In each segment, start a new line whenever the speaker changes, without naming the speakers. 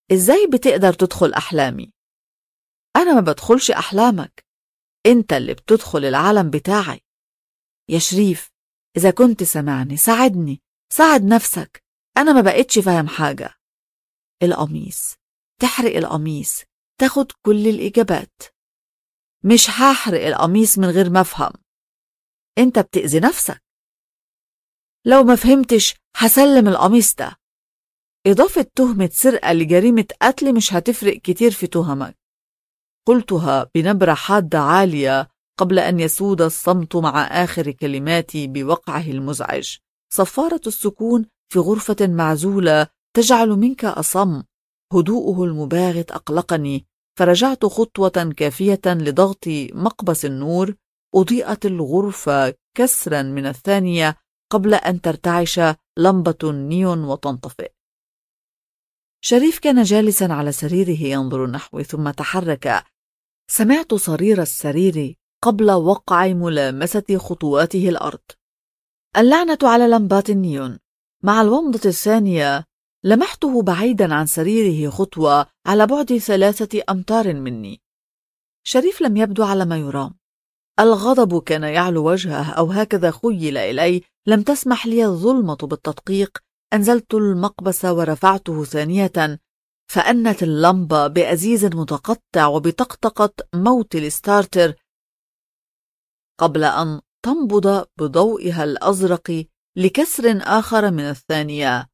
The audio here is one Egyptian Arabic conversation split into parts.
إزاي بتقدر تدخل أحلامي؟ أنا ما بدخلش أحلامك أنت اللي بتدخل العالم بتاعي يا شريف إذا كنت سمعني ساعدني ساعد نفسك أنا ما بقتش فاهم حاجة القميص تحرق القميص تاخد كل الإجابات مش هحرق القميص من غير ما أفهم أنت بتأذي نفسك لو ما فهمتش هسلم القميص ده إضافة تهمة سرقة لجريمة قتل مش هتفرق كتير في تهمك قلتها بنبرة حادة عالية قبل أن يسود الصمت مع آخر كلماتي بوقعه المزعج صفارة السكون في غرفة معزولة تجعل منك أصم هدوءه المباغت أقلقني فرجعت خطوة كافية لضغط مقبس النور أضيئت الغرفة كسرا من الثانية قبل أن ترتعش لمبة النيون وتنطفئ شريف كان جالسا على سريره ينظر نحوي ثم تحرك سمعت صرير السرير قبل وقع ملامسة خطواته الأرض اللعنة على لمبات النيون مع الومضة الثانية لمحته بعيدا عن سريره خطوة على بعد ثلاثة أمتار مني شريف لم يبدو على ما يرام الغضب كان يعلو وجهه أو هكذا خيل إلي لم تسمح لي الظلمة بالتدقيق أنزلت المقبس ورفعته ثانية فأنت اللمبة بأزيز متقطع وبطقطقة موت الستارتر قبل أن تنبض بضوئها الأزرق لكسر آخر من الثانية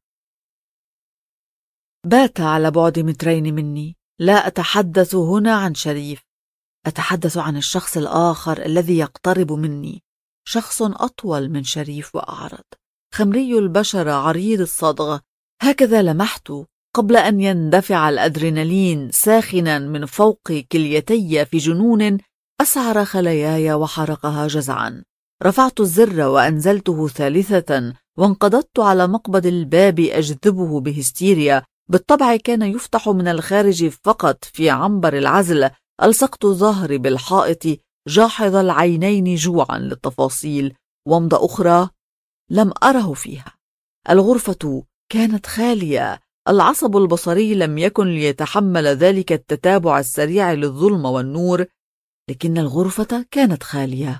بات على بعد مترين مني لا أتحدث هنا عن شريف أتحدث عن الشخص الآخر الذي يقترب مني شخص أطول من شريف وأعرض خمري البشرة عريض الصدغ هكذا لمحت قبل أن يندفع الأدرينالين ساخنا من فوق كليتي في جنون أسعر خلاياي وحرقها جزعا رفعت الزر وأنزلته ثالثة وانقضضت على مقبض الباب أجذبه بهستيريا بالطبع كان يفتح من الخارج فقط في عنبر العزل ألصقت ظهري بالحائط جاحظ العينين جوعا للتفاصيل ومضة أخرى لم أره فيها الغرفة كانت خالية العصب البصري لم يكن ليتحمل ذلك التتابع السريع للظلم والنور لكن الغرفة كانت خالية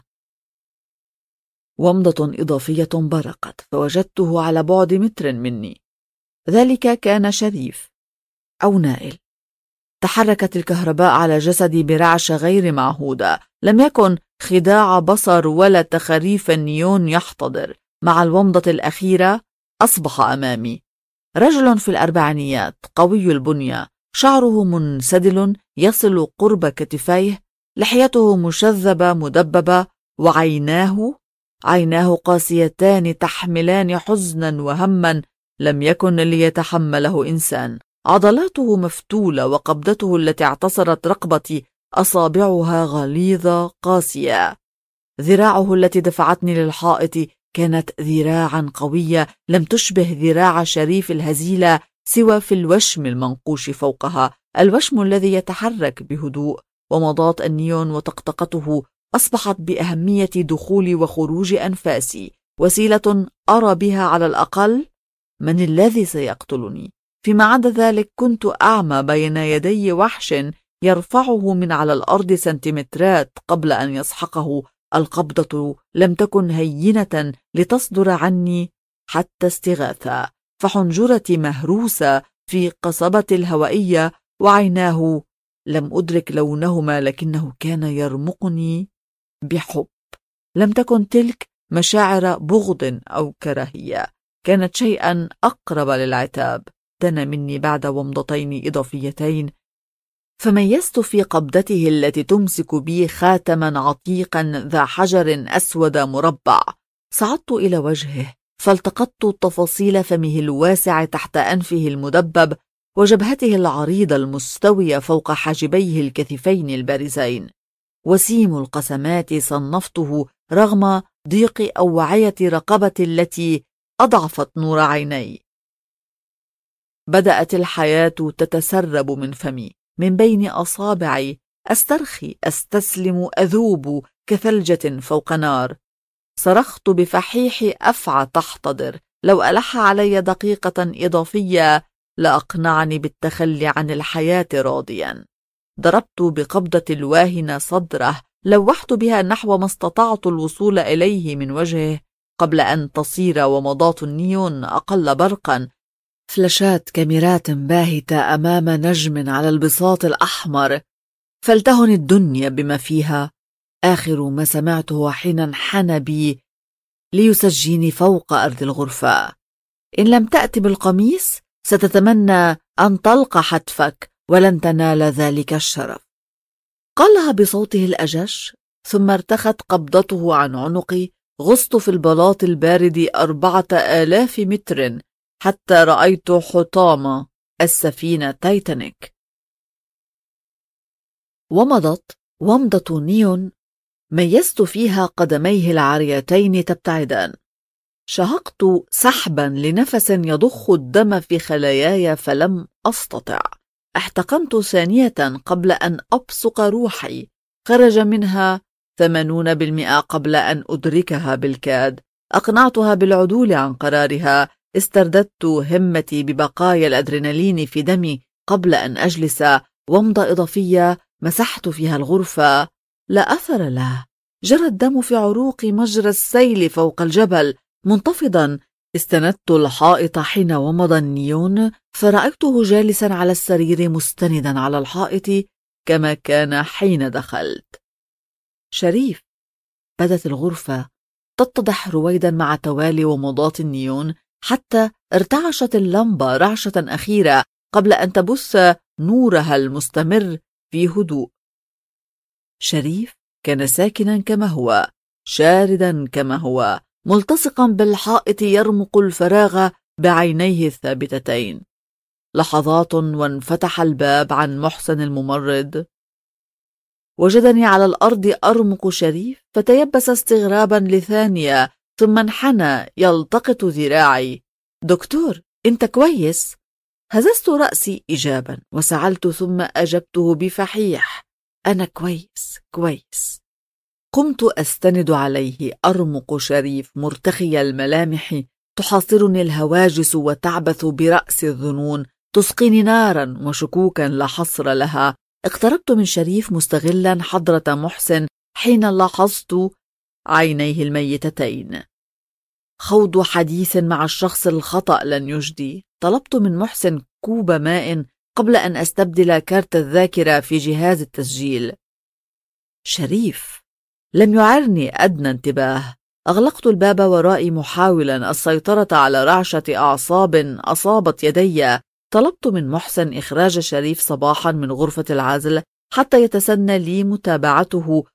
ومضة إضافية برقت فوجدته على بعد متر مني ذلك كان شريف أو نائل تحركت الكهرباء على جسدي برعشة غير معهودة لم يكن خداع بصر ولا تخريف النيون يحتضر مع الومضة الأخيرة أصبح أمامي رجل في الأربعينيات قوي البنية شعره منسدل يصل قرب كتفيه لحيته مشذبة مدببة وعيناه عيناه قاسيتان تحملان حزنا وهما لم يكن ليتحمله إنسان عضلاته مفتولة وقبضته التي اعتصرت رقبتي أصابعها غليظة قاسية ذراعه التي دفعتني للحائط كانت ذراعا قوية لم تشبه ذراع شريف الهزيلة سوى في الوشم المنقوش فوقها الوشم الذي يتحرك بهدوء ومضات النيون وطقطقته أصبحت بأهمية دخول وخروج أنفاسي وسيلة أرى بها على الأقل من الذي سيقتلني فيما عدا ذلك كنت أعمى بين يدي وحش يرفعه من على الأرض سنتيمترات قبل أن يسحقه القبضة لم تكن هينة لتصدر عني حتى استغاثة فحنجرتي مهروسة في قصبة الهوائية وعيناه لم أدرك لونهما لكنه كان يرمقني بحب لم تكن تلك مشاعر بغض أو كراهية كانت شيئا أقرب للعتاب دنا مني بعد ومضتين إضافيتين فميزت في قبضته التي تمسك بي خاتما عتيقا ذا حجر أسود مربع صعدت إلى وجهه فالتقطت تفاصيل فمه الواسع تحت أنفه المدبب وجبهته العريضة المستوية فوق حاجبيه الكثيفين البارزين وسيم القسمات صنفته رغم ضيق أوعية رقبتي التي أضعفت نور عيني بدأت الحياة تتسرب من فمي من بين أصابعي أسترخي أستسلم أذوب كثلجة فوق نار صرخت بفحيح أفعى تحتضر لو ألح علي دقيقة إضافية لأقنعني بالتخلي عن الحياة راضيا ضربت بقبضة الواهنة صدره لوحت بها نحو ما استطعت الوصول إليه من وجهه قبل أن تصير ومضات النيون أقل برقا فلاشات كاميرات باهتة أمام نجم على البساط الأحمر فلتهن الدنيا بما فيها آخر ما سمعته حين انحنى بي ليسجيني فوق أرض الغرفة إن لم تأتي بالقميص ستتمنى أن تلقى حتفك ولن تنال ذلك الشرف قالها بصوته الأجش ثم ارتخت قبضته عن عنقي غصت في البلاط البارد أربعة آلاف متر حتى رأيت حطام السفينة تايتانيك ومضت ومضة نيون ميزت فيها قدميه العاريتين تبتعدان شهقت سحبا لنفس يضخ الدم في خلاياي فلم أستطع احتقنت ثانية قبل أن أبصق روحي خرج منها ثمانون بالمئة قبل أن أدركها بالكاد أقنعتها بالعدول عن قرارها استرددت همتي ببقايا الأدرينالين في دمي قبل أن أجلس ومضة إضافية مسحت فيها الغرفة لا أثر له جرى الدم في عروقي مجرى السيل فوق الجبل منتفضا استندت الحائط حين ومض النيون فرأيته جالسا على السرير مستندا على الحائط كما كان حين دخلت شريف بدت الغرفة تتضح رويدا مع توالي ومضات النيون حتى ارتعشت اللمبة رعشة أخيرة قبل أن تبث نورها المستمر في هدوء شريف كان ساكنا كما هو شاردا كما هو ملتصقا بالحائط يرمق الفراغ بعينيه الثابتتين لحظات وانفتح الباب عن محسن الممرض وجدني على الأرض أرمق شريف فتيبس استغرابا لثانية ثم انحنى يلتقط ذراعي دكتور انت كويس هززت رأسي إجابا وسعلت ثم أجبته بفحيح أنا كويس كويس قمت أستند عليه أرمق شريف مرتخي الملامح تحاصرني الهواجس وتعبث برأس الظنون تسقيني نارا وشكوكا لا حصر لها اقتربت من شريف مستغلا حضرة محسن حين لاحظت عينيه الميتتين خوض حديث مع الشخص الخطأ لن يجدي طلبت من محسن كوب ماء قبل أن أستبدل كارت الذاكرة في جهاز التسجيل شريف لم يعرني أدنى انتباه أغلقت الباب ورائي محاولا السيطرة على رعشة أعصاب أصابت يدي طلبت من محسن إخراج شريف صباحا من غرفة العزل حتى يتسنى لي متابعته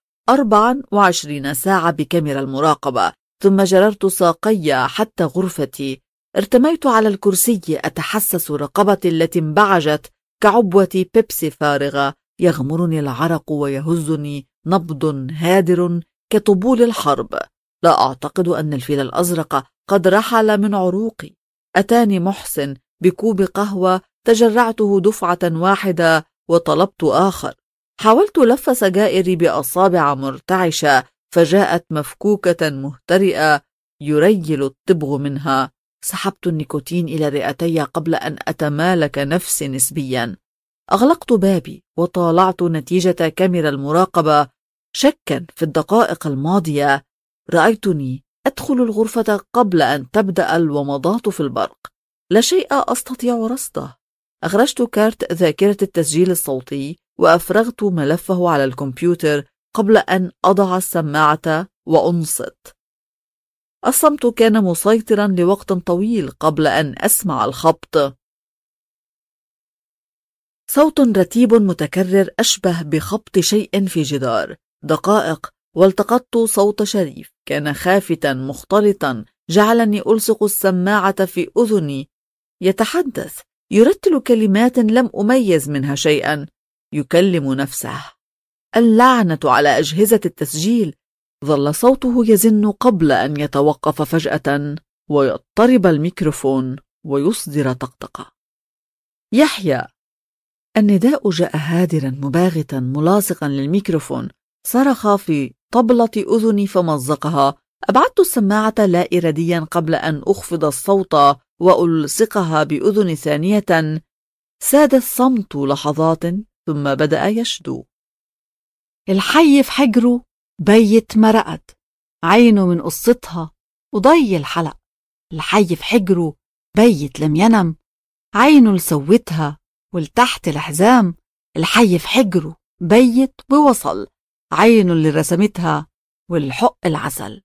24 ساعة بكاميرا المراقبة ثم جررت ساقي حتى غرفتي ارتميت على الكرسي أتحسس رقبتي التي انبعجت كعبوة بيبسي فارغة يغمرني العرق ويهزني نبض هادر كطبول الحرب لا أعتقد أن الفيل الأزرق قد رحل من عروقي أتاني محسن بكوب قهوة تجرعته دفعة واحدة وطلبت آخر حاولت لف سجائري بأصابع مرتعشة فجاءت مفكوكة مهترئة يريل الطبغ منها سحبت النيكوتين إلى رئتي قبل أن أتمالك نفسي نسبيا أغلقت بابي وطالعت نتيجة كاميرا المراقبة شكا في الدقائق الماضية رأيتني أدخل الغرفة قبل أن تبدأ الومضات في البرق لا شيء أستطيع رصده أخرجت كارت ذاكرة التسجيل الصوتي وأفرغت ملفه على الكمبيوتر قبل أن أضع السماعة وأنصت الصمت كان مسيطرا لوقت طويل قبل أن أسمع الخبط صوت رتيب متكرر أشبه بخبط شيء في جدار دقائق والتقطت صوت شريف كان خافتا مختلطا جعلني ألصق السماعة في أذني يتحدث يرتل كلمات لم أميز منها شيئا يكلم نفسه اللعنة على أجهزة التسجيل ظل صوته يزن قبل أن يتوقف فجأة ويضطرب الميكروفون ويصدر طقطقة يحيى النداء جاء هادرا مباغتا ملاصقا للميكروفون صرخ في طبلة أذني فمزقها أبعدت السماعة لا إراديا قبل أن أخفض الصوت وألصقها بأذن ثانية ساد الصمت لحظات ثم بدأ يشدو
الحي في حجره بيت مرقد عينه من قصتها وضي الحلق الحي في حجره بيت لم ينم عينه لسوتها ولتحت الحزام الحي في حجره بيت ووصل عينه اللي رسمتها والحق العسل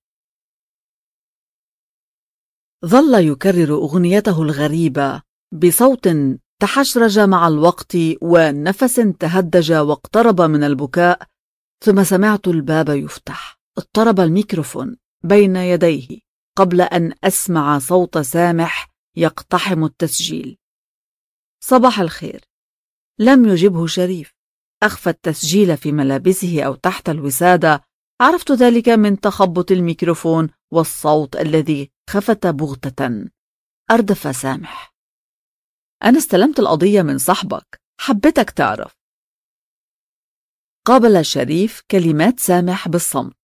ظل يكرر أغنيته الغريبة بصوت تحشرج مع الوقت ونفس تهدج واقترب من البكاء ثم سمعت الباب يفتح اضطرب الميكروفون بين يديه قبل أن أسمع صوت سامح يقتحم التسجيل صباح الخير لم يجبه شريف أخفى التسجيل في ملابسه أو تحت الوسادة عرفت ذلك من تخبط الميكروفون والصوت الذي خفت بغتة أردف سامح أنا استلمت القضية من صاحبك حبيتك تعرف قابل شريف كلمات سامح بالصمت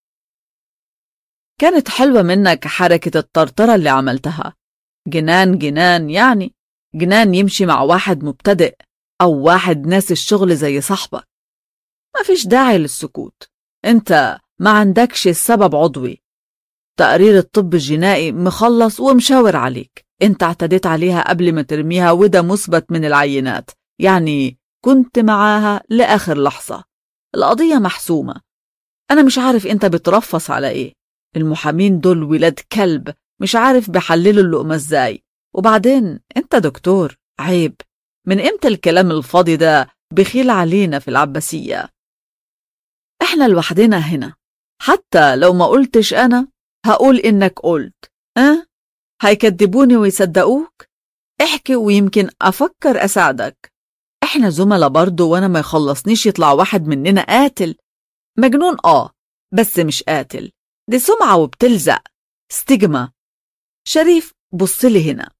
كانت حلوة منك حركة الطرطرة اللي عملتها جنان جنان يعني جنان يمشي مع واحد مبتدئ أو واحد ناس الشغل زي صاحبك ما فيش داعي للسكوت انت ما عندكش السبب عضوي تقرير الطب الجنائي مخلص ومشاور عليك انت اعتديت عليها قبل ما ترميها وده مثبت من العينات يعني كنت معاها لآخر لحظة القضية محسومة أنا مش عارف أنت بترفص على إيه المحامين دول ولاد كلب مش عارف بحللوا اللقمة إزاي وبعدين أنت دكتور عيب من إمتى الكلام الفاضي ده بخيل علينا في العباسية إحنا لوحدنا هنا حتى لو ما قلتش أنا هقول إنك قلت أه؟ هيكذبوني ويصدقوك احكي ويمكن أفكر أساعدك إحنا زملاء برضه وأنا ما يخلصنيش يطلع واحد مننا قاتل مجنون آه بس مش قاتل دي سمعة وبتلزق ستيجما شريف بصلي هنا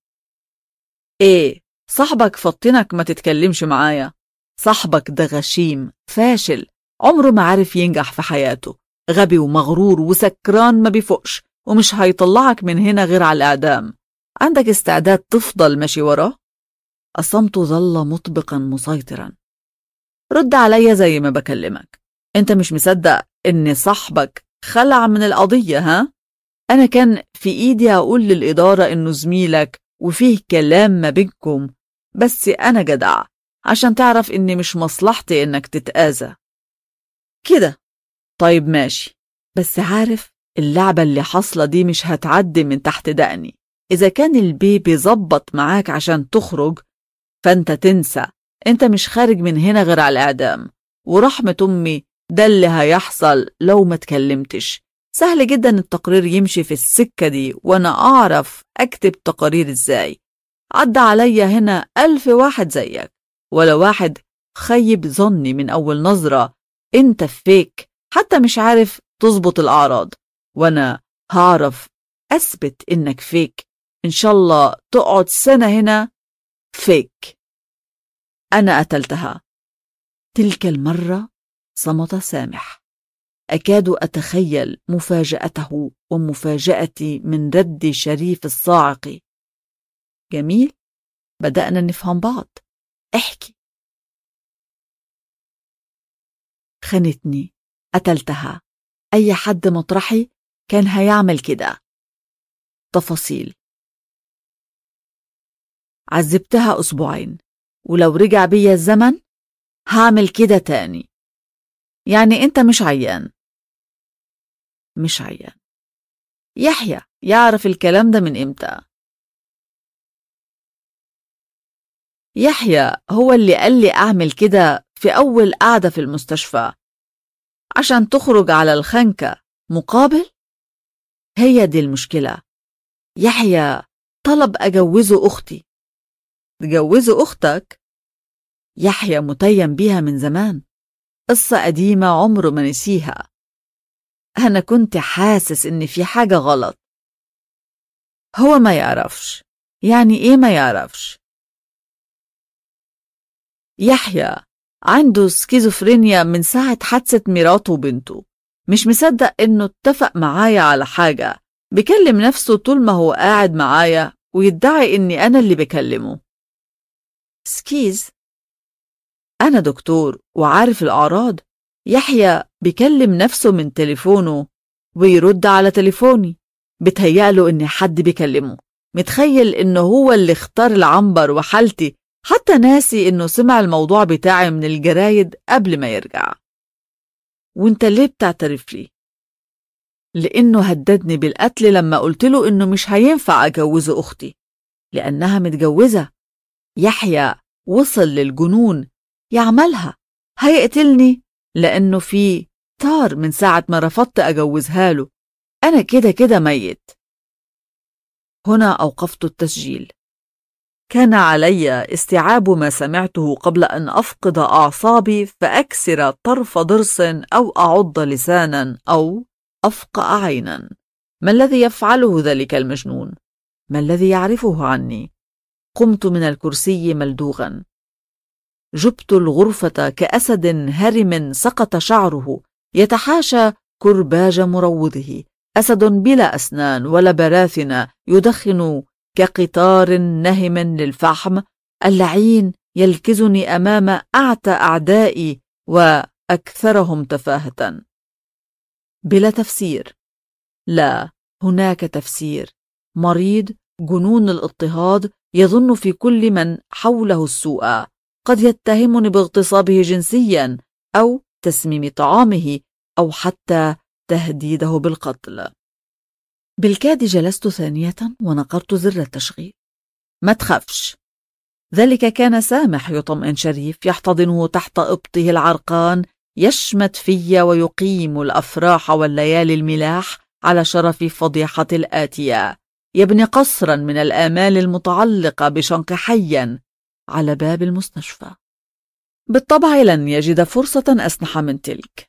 ايه صاحبك فطنك ما تتكلمش معايا صاحبك ده غشيم فاشل عمره ما عارف ينجح في حياته غبي ومغرور وسكران ما بيفوقش ومش هيطلعك من هنا غير على الإعدام عندك استعداد تفضل ماشي وراه؟ الصمت ظل مطبقا مسيطرا رد عليا زي ما بكلمك انت مش مصدق ان صاحبك خلع من القضية ها؟ أنا كان في إيدي أقول للإدارة إنه زميلك وفيه كلام ما بينكم بس أنا جدع عشان تعرف إني مش مصلحتي إنك تتآذى كده طيب ماشي بس عارف اللعبة اللي حاصلة دي مش هتعدي من تحت دقني إذا كان البيبي ظبط معاك عشان تخرج فأنت تنسى أنت مش خارج من هنا غير على الإعدام ورحمة أمي ده اللي هيحصل لو ما تكلمتش سهل جدا التقرير يمشي في السكة دي وأنا أعرف أكتب تقارير إزاي عدى عليا هنا ألف واحد زيك ولا واحد خيب ظني من أول نظرة أنت فيك حتى مش عارف تظبط الأعراض وأنا هعرف أثبت إنك فيك إن شاء الله تقعد سنة هنا فيك أنا قتلتها تلك المرة صمت سامح أكاد أتخيل مفاجأته ومفاجأتي من رد شريف الصاعق جميل بدأنا نفهم بعض احكي خنتني قتلتها أي حد مطرحي كان هيعمل كده تفاصيل عذبتها أسبوعين ولو رجع بيا الزمن هعمل كده تاني يعني أنت مش عيان مش عيان يحيى يعرف الكلام ده من إمتى يحيى هو اللي قال لي أعمل كده في أول قعدة في المستشفى عشان تخرج على الخنكة مقابل هي دي المشكلة يحيى طلب أجوزه أختي تجوزه أختك يحيى متيم بيها من زمان قصة قديمة عمره ما نسيها أنا كنت حاسس إن في حاجة غلط هو ما يعرفش يعني إيه ما يعرفش يحيى عنده سكيزوفرينيا من ساعة حادثة مراته وبنته مش مصدق إنه اتفق معايا على حاجة بيكلم نفسه طول ما هو قاعد معايا ويدعي إني أنا اللي بكلمه سكيز أنا دكتور وعارف الأعراض يحيى بيكلم نفسه من تليفونه ويرد على تليفوني بتهيأله إن حد بيكلمه متخيل إنه هو اللي اختار العنبر وحالتي حتى ناسي إنه سمع الموضوع بتاعي من الجرايد قبل ما يرجع وانت ليه بتعترف لي؟ لأنه هددني بالقتل لما قلت له إنه مش هينفع أجوزه أختي لأنها متجوزة يحيى وصل للجنون يعملها هيقتلني لأنه في طار من ساعة ما رفضت أجوزها له أنا كده كده ميت هنا أوقفت التسجيل كان علي استيعاب ما سمعته قبل أن أفقد أعصابي فأكسر طرف ضرس أو أعض لسانا أو أفقأ عينا ما الذي يفعله ذلك المجنون؟ ما الذي يعرفه عني؟ قمت من الكرسي ملدوغا جبت الغرفة كأسد هرم سقط شعره يتحاشى كرباج مروضه أسد بلا أسنان ولا براثن يدخن كقطار نهم للفحم اللعين يلكزني أمام أعتى أعدائي وأكثرهم تفاهة بلا تفسير لا هناك تفسير مريض جنون الاضطهاد يظن في كل من حوله السوء قد يتهمني باغتصابه جنسيا أو تسميم طعامه أو حتى تهديده بالقتل بالكاد جلست ثانية ونقرت زر التشغيل ما تخافش ذلك كان سامح يطمئن شريف يحتضنه تحت إبطه العرقان يشمت في ويقيم الأفراح والليالي الملاح على شرف فضيحة الآتية يبني قصرا من الآمال المتعلقة بشنق حيا على باب المستشفى بالطبع لن يجد فرصة أسنح من تلك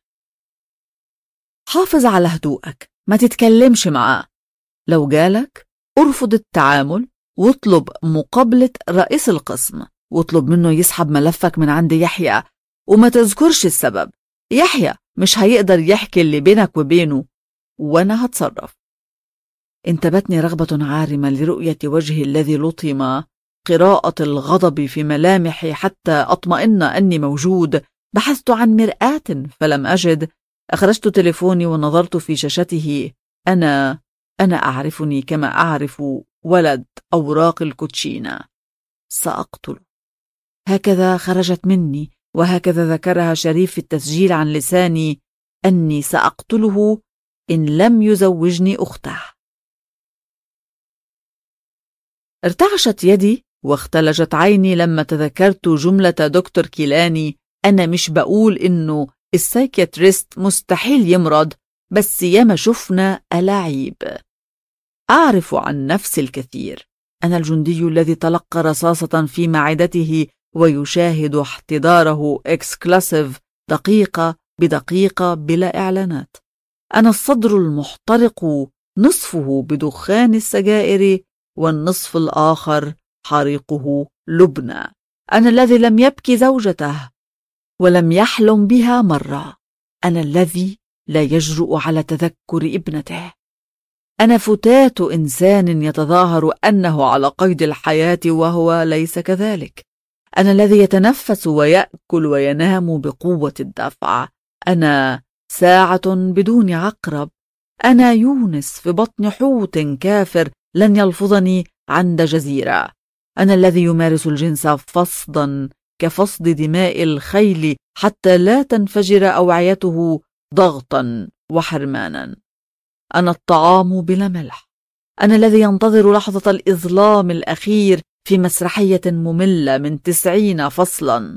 حافظ على هدوءك ما تتكلمش معاه لو جالك ارفض التعامل واطلب مقابلة رئيس القسم واطلب منه يسحب ملفك من عند يحيى وما تذكرش السبب يحيى مش هيقدر يحكي اللي بينك وبينه وأنا هتصرف انتبتني رغبة عارمة لرؤية وجهي الذي لطم قراءة الغضب في ملامحي حتى أطمئن أني موجود بحثت عن مرآة فلم أجد أخرجت تليفوني ونظرت في شاشته أنا أنا أعرفني كما أعرف ولد أوراق الكوتشينا سأقتل هكذا خرجت مني وهكذا ذكرها شريف في التسجيل عن لساني أني سأقتله إن لم يزوجني أخته ارتعشت يدي واختلجت عيني لما تذكرت جملة دكتور كيلاني أنا مش بقول إنه السايكياتريست مستحيل يمرض بس ياما شفنا ألاعيب أعرف عن نفسي الكثير أنا الجندي الذي تلقى رصاصة في معدته ويشاهد احتضاره اكسكلاسيف دقيقة بدقيقة بلا إعلانات أنا الصدر المحترق نصفه بدخان السجائر والنصف الآخر حريقه لبنى أنا الذي لم يبكي زوجته ولم يحلم بها مرة أنا الذي لا يجرؤ على تذكر ابنته أنا فتاة إنسان يتظاهر أنه على قيد الحياة وهو ليس كذلك أنا الذي يتنفس ويأكل وينام بقوة الدفع أنا ساعة بدون عقرب أنا يونس في بطن حوت كافر لن يلفظني عند جزيرة أنا الذي يمارس الجنس فصدا كفصد دماء الخيل حتى لا تنفجر أوعيته ضغطا وحرمانا أنا الطعام بلا ملح أنا الذي ينتظر لحظة الإظلام الأخير في مسرحية مملة من تسعين فصلا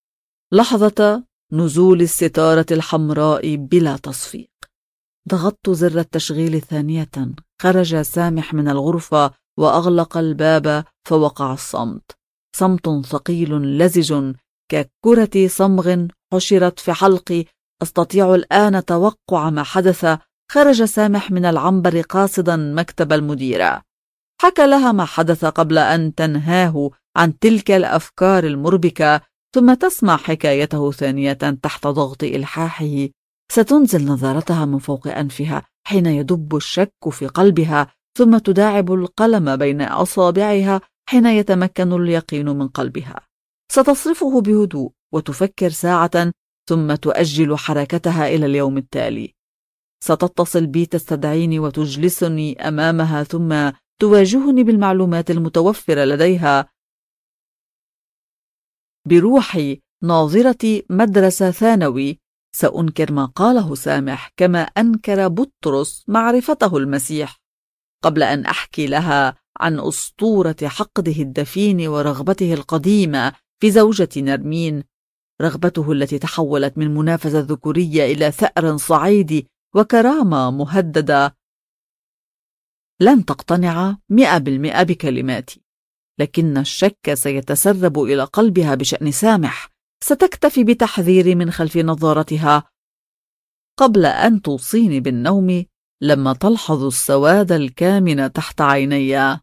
لحظة نزول الستارة الحمراء بلا تصفيق ضغطت زر التشغيل ثانية خرج سامح من الغرفة وأغلق الباب فوقع الصمت صمت ثقيل لزج ككرة صمغ حشرت في حلقي أستطيع الآن توقع ما حدث خرج سامح من العنبر قاصدا مكتب المديرة حكى لها ما حدث قبل أن تنهاه عن تلك الأفكار المربكة ثم تسمع حكايته ثانية تحت ضغط إلحاحه ستنزل نظارتها من فوق أنفها حين يدب الشك في قلبها ثم تداعب القلم بين أصابعها حين يتمكن اليقين من قلبها ستصرفه بهدوء وتفكر ساعة ثم تؤجل حركتها إلى اليوم التالي ستتصل بي تستدعيني وتجلسني أمامها ثم تواجهني بالمعلومات المتوفرة لديها بروحي ناظرة مدرسة ثانوي سأنكر ما قاله سامح كما أنكر بطرس معرفته المسيح قبل أن أحكي لها عن أسطورة حقده الدفين ورغبته القديمة في زوجة نرمين رغبته التي تحولت من منافسة ذكورية إلى ثأر صعيدي وكرامة مهددة لن تقتنع مئة بالمئة بكلماتي لكن الشك سيتسرب إلى قلبها بشأن سامح ستكتفي بتحذيري من خلف نظارتها قبل أن توصيني بالنوم لما تلحظ السواد الكامن تحت عيني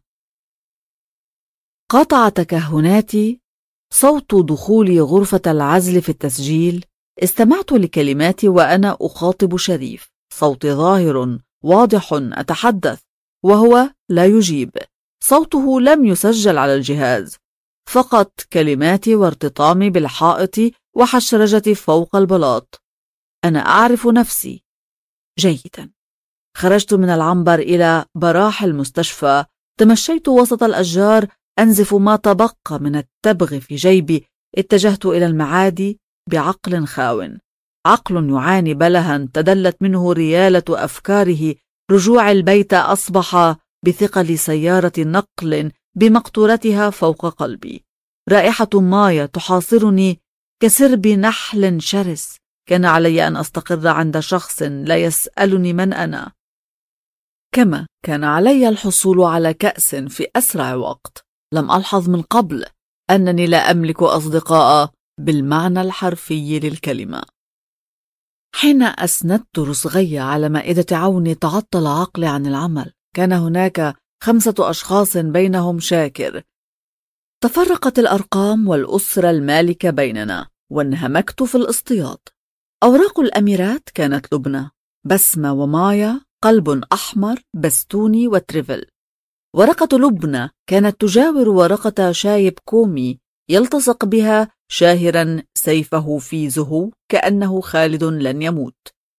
قاطع تكهناتي صوت دخول غرفة العزل في التسجيل استمعت لكلماتي وأنا أخاطب شريف صوتي ظاهر واضح أتحدث وهو لا يجيب صوته لم يسجل على الجهاز فقط كلماتي وارتطامي بالحائط وحشرجتي فوق البلاط أنا أعرف نفسي جيدا خرجت من العنبر إلى براح المستشفى تمشيت وسط الأشجار أنزف ما تبقى من التبغ في جيبي اتجهت إلى المعادي بعقل خاو عقل يعاني بلها تدلت منه ريالة أفكاره رجوع البيت أصبح بثقل سيارة نقل بمقطورتها فوق قلبي رائحة مايا تحاصرني كسرب نحل شرس كان علي أن أستقر عند شخص لا يسألني من أنا كما كان علي الحصول على كأس في أسرع وقت لم ألحظ من قبل أنني لا أملك أصدقاء بالمعنى الحرفي للكلمة حين أسندت رسغي على مائدة عوني تعطل عقلي عن العمل كان هناك خمسة أشخاص بينهم شاكر تفرقت الأرقام والأسرة المالكة بيننا وانهمكت في الاصطياد أوراق الأميرات كانت لبنى بسمة ومايا قلب أحمر بستوني وتريفل ورقة لبنى كانت تجاور ورقة شايب كومي يلتصق بها شاهرا سيفه في زهو كأنه خالد لن يموت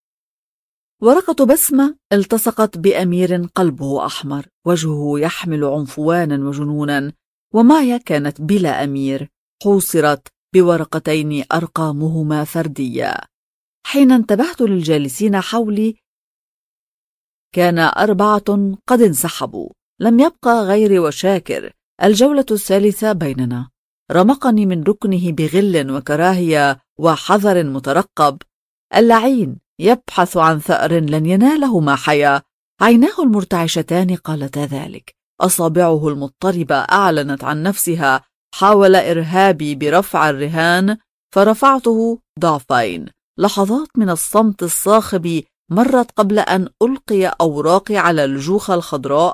ورقة بسمة التصقت بأمير قلبه أحمر وجهه يحمل عنفوانا وجنونا ومايا كانت بلا أمير حوصرت بورقتين أرقامهما فردية حين انتبهت للجالسين حولي كان أربعة قد انسحبوا لم يبقى غيري وشاكر الجولة الثالثة بيننا رمقني من ركنه بغل وكراهية وحذر مترقب اللعين يبحث عن ثأر لن يناله ما حيا عيناه المرتعشتان قالتا ذلك أصابعه المضطربة أعلنت عن نفسها حاول إرهابي برفع الرهان فرفعته ضعفين لحظات من الصمت الصاخب مرت قبل أن ألقي أوراقي على الجوخة الخضراء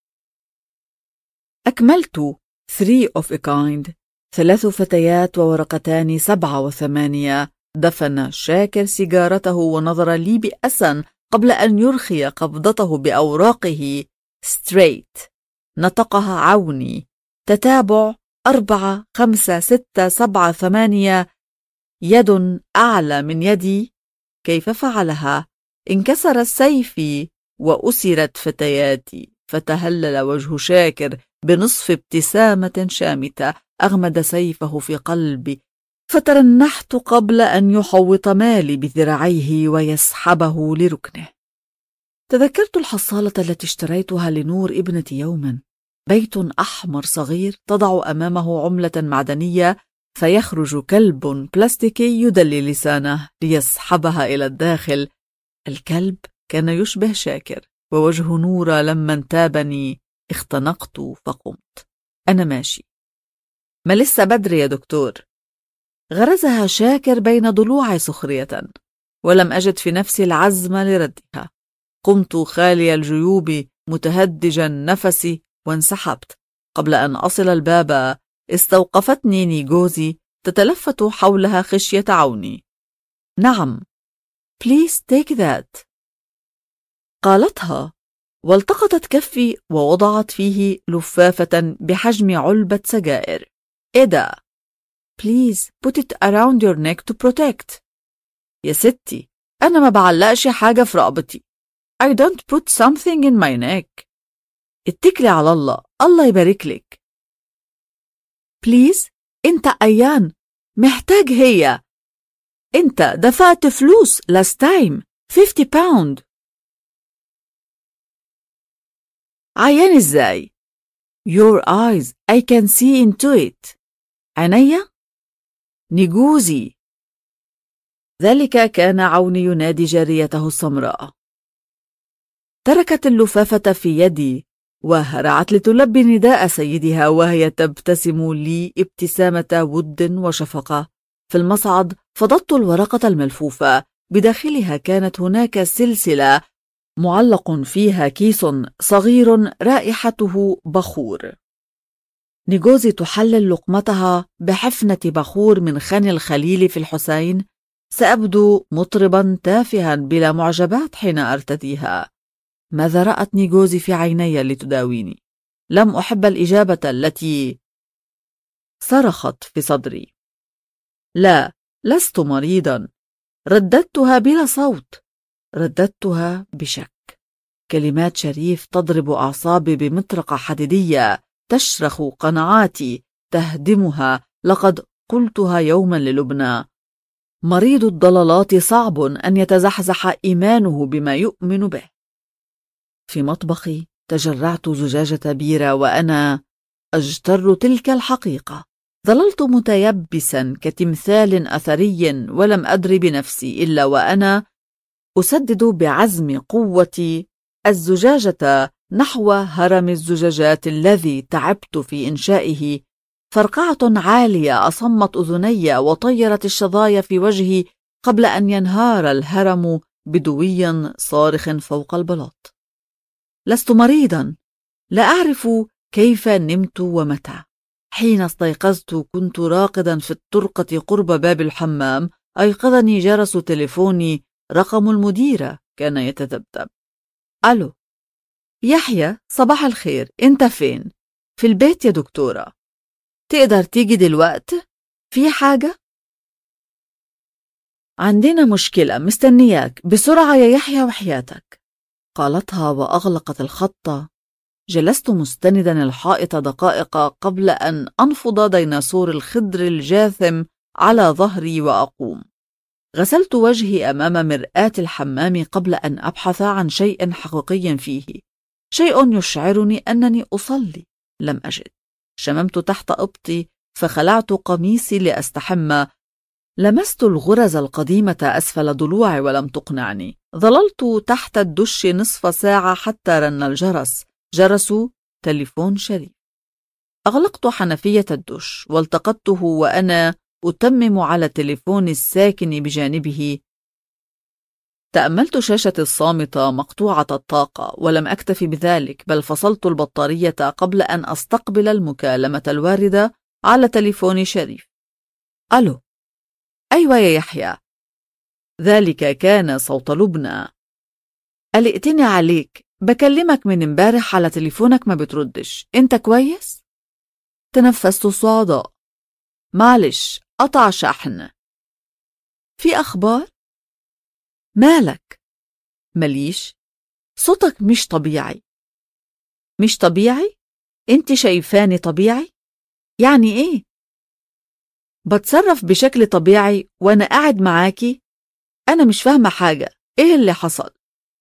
أكملت three of a kind ثلاث فتيات وورقتان سبعة وثمانية دفن شاكر سيجارته ونظر لي بأسى قبل أن يرخي قبضته بأوراقه ستريت نطقها عوني تتابع أربعة خمسة ستة سبعة ثمانية يد أعلى من يدي كيف فعلها؟ انكسر سيفي وأسرت فتياتي فتهلل وجه شاكر بنصف ابتسامة شامتة أغمد سيفه في قلبي فترنحت قبل أن يحوط مالي بذراعيه ويسحبه لركنه تذكرت الحصالة التي اشتريتها لنور ابنتي يوما بيت أحمر صغير تضع أمامه عملة معدنية فيخرج كلب بلاستيكي يدلي لسانه ليسحبها إلى الداخل الكلب كان يشبه شاكر ووجه نورة لما انتابني اختنقت فقمت أنا ماشي ما لسه بدري يا دكتور غرزها شاكر بين ضلوعي سخرية ولم أجد في نفسي العزم لردها قمت خالي الجيوب متهدجا نفسي وانسحبت قبل أن أصل الباب استوقفتني نيجوزي تتلفت حولها خشية عوني نعم Please take that قالتها والتقطت كفي ووضعت فيه لفافة بحجم علبة سجائر إيه ده؟ Please put it around your neck to protect يا ستي أنا ما بعلقش حاجة في رقبتي I don't put something in my neck اتكلي على الله الله يبارك لك بليز انت ايان محتاج هي انت دفعت فلوس last time 50 باوند عيان ازاي Your eyes I can see into it عينيا نجوزي ذلك كان عون ينادي جاريته السمراء تركت اللفافة في يدي وهرعت لتلبي نداء سيدها وهي تبتسم لي ابتسامة ود وشفقة في المصعد فضضت الورقة الملفوفة بداخلها كانت هناك سلسلة معلق فيها كيس صغير رائحته بخور نيجوزي تحلل لقمتها بحفنة بخور من خان الخليل في الحسين سأبدو مطربا تافها بلا معجبات حين أرتديها ماذا رأت نيجوزي في عيني لتداويني لم أحب الإجابة التي صرخت في صدري لا لست مريضا رددتها بلا صوت رددتها بشك كلمات شريف تضرب أعصابي بمطرقة حديدية تشرخ قناعاتي تهدمها لقد قلتها يوما للبنى مريض الضلالات صعب أن يتزحزح إيمانه بما يؤمن به في مطبخي تجرعت زجاجة بيرة وأنا أجتر تلك الحقيقة ظللت متيبسا كتمثال أثري ولم أدر بنفسي إلا وأنا أسدد بعزم قوتي الزجاجة نحو هرم الزجاجات الذي تعبت في إنشائه فرقعة عالية أصمت أذني وطيرت الشظايا في وجهي قبل أن ينهار الهرم بدوي صارخ فوق البلاط لست مريضا لا أعرف كيف نمت ومتى حين استيقظت كنت راقدا في الطرقة قرب باب الحمام أيقظني جرس تليفوني رقم المديرة كان يتذبذب ألو يحيى صباح الخير انت فين؟ في البيت يا دكتورة تقدر تيجي دلوقت؟ في حاجة؟ عندنا مشكلة مستنياك بسرعة يا يحيى وحياتك قالتها وأغلقت الخط جلست مستندا الحائط دقائق قبل أن أنفض ديناصور الخضر الجاثم على ظهري وأقوم غسلت وجهي أمام مرآة الحمام قبل أن أبحث عن شيء حقيقي فيه شيء يشعرني أنني أصلي لم أجد شممت تحت إبطي فخلعت قميصي لأستحمى لمست الغرز القديمة أسفل ضلوعي ولم تقنعني ظللت تحت الدش نصف ساعة حتى رن الجرس جرس تليفون شريف أغلقت حنفية الدش والتقطته وأنا أتمم على تليفون الساكن بجانبه تأملت شاشة الصامتة مقطوعة الطاقة ولم أكتف بذلك بل فصلت البطارية قبل أن أستقبل المكالمة الواردة على تليفون شريف ألو أيوة يا يحيى ذلك كان صوت لبنى قلقتني عليك بكلمك من امبارح على تليفونك ما بتردش انت كويس؟ تنفست الصعداء معلش قطع شحن في أخبار؟ مالك؟ مليش صوتك مش طبيعي مش طبيعي؟ انت شايفاني طبيعي؟ يعني ايه؟ بتصرف بشكل طبيعي وانا قاعد معاكي؟ انا مش فاهمة حاجة ايه اللي حصل؟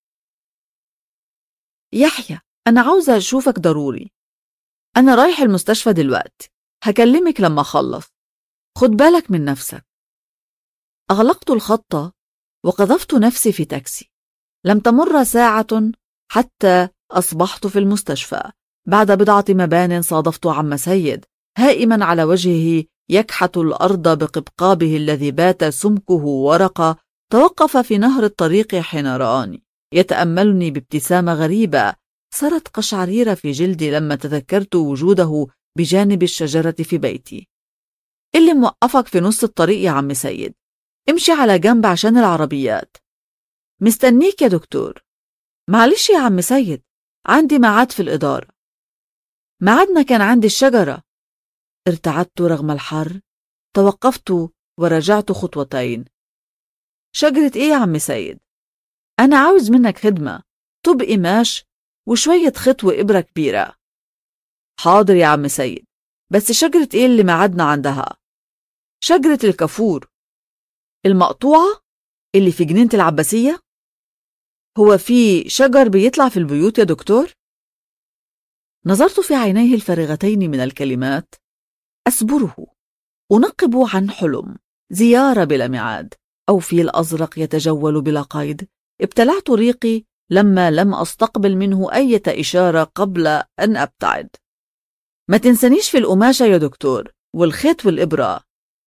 يحيى انا عاوزة اشوفك ضروري انا رايح المستشفى دلوقتي هكلمك لما اخلص خد بالك من نفسك أغلقت الخط وقذفت نفسي في تاكسي لم تمر ساعة حتى أصبحت في المستشفى بعد بضعة مبان صادفت عم سيد هائما على وجهه يكحت الأرض بقبقابه الذي بات سمكه ورقة توقف في نهر الطريق حين رآني يتأملني بابتسامة غريبة صارت قشعريرة في جلدي لما تذكرت وجوده بجانب الشجرة في بيتي اللي موقفك في نص الطريق يا عم سيد امشي على جنب عشان العربيات مستنيك يا دكتور معلش يا عم سيد عندي ميعاد في الإدارة ميعادنا كان عند الشجرة ارتعدت رغم الحر توقفت ورجعت خطوتين شجرة إيه يا عم سيد؟ أنا عاوز منك خدمة طب قماش وشوية خيط وإبرة كبيرة حاضر يا عم سيد بس شجرة إيه اللي معدنا عندها؟ شجرة الكافور المقطوعة اللي في جنينة العباسية؟ هو في شجر بيطلع في البيوت يا دكتور؟ نظرت في عينيه الفارغتين من الكلمات أسبره أنقب عن حلم زيارة بلا ميعاد أو فيل أزرق يتجول بلا قيد ابتلعت ريقي لما لم أستقبل منه أي إشارة قبل أن أبتعد ما تنسنيش في القماشة يا دكتور والخيط والإبرة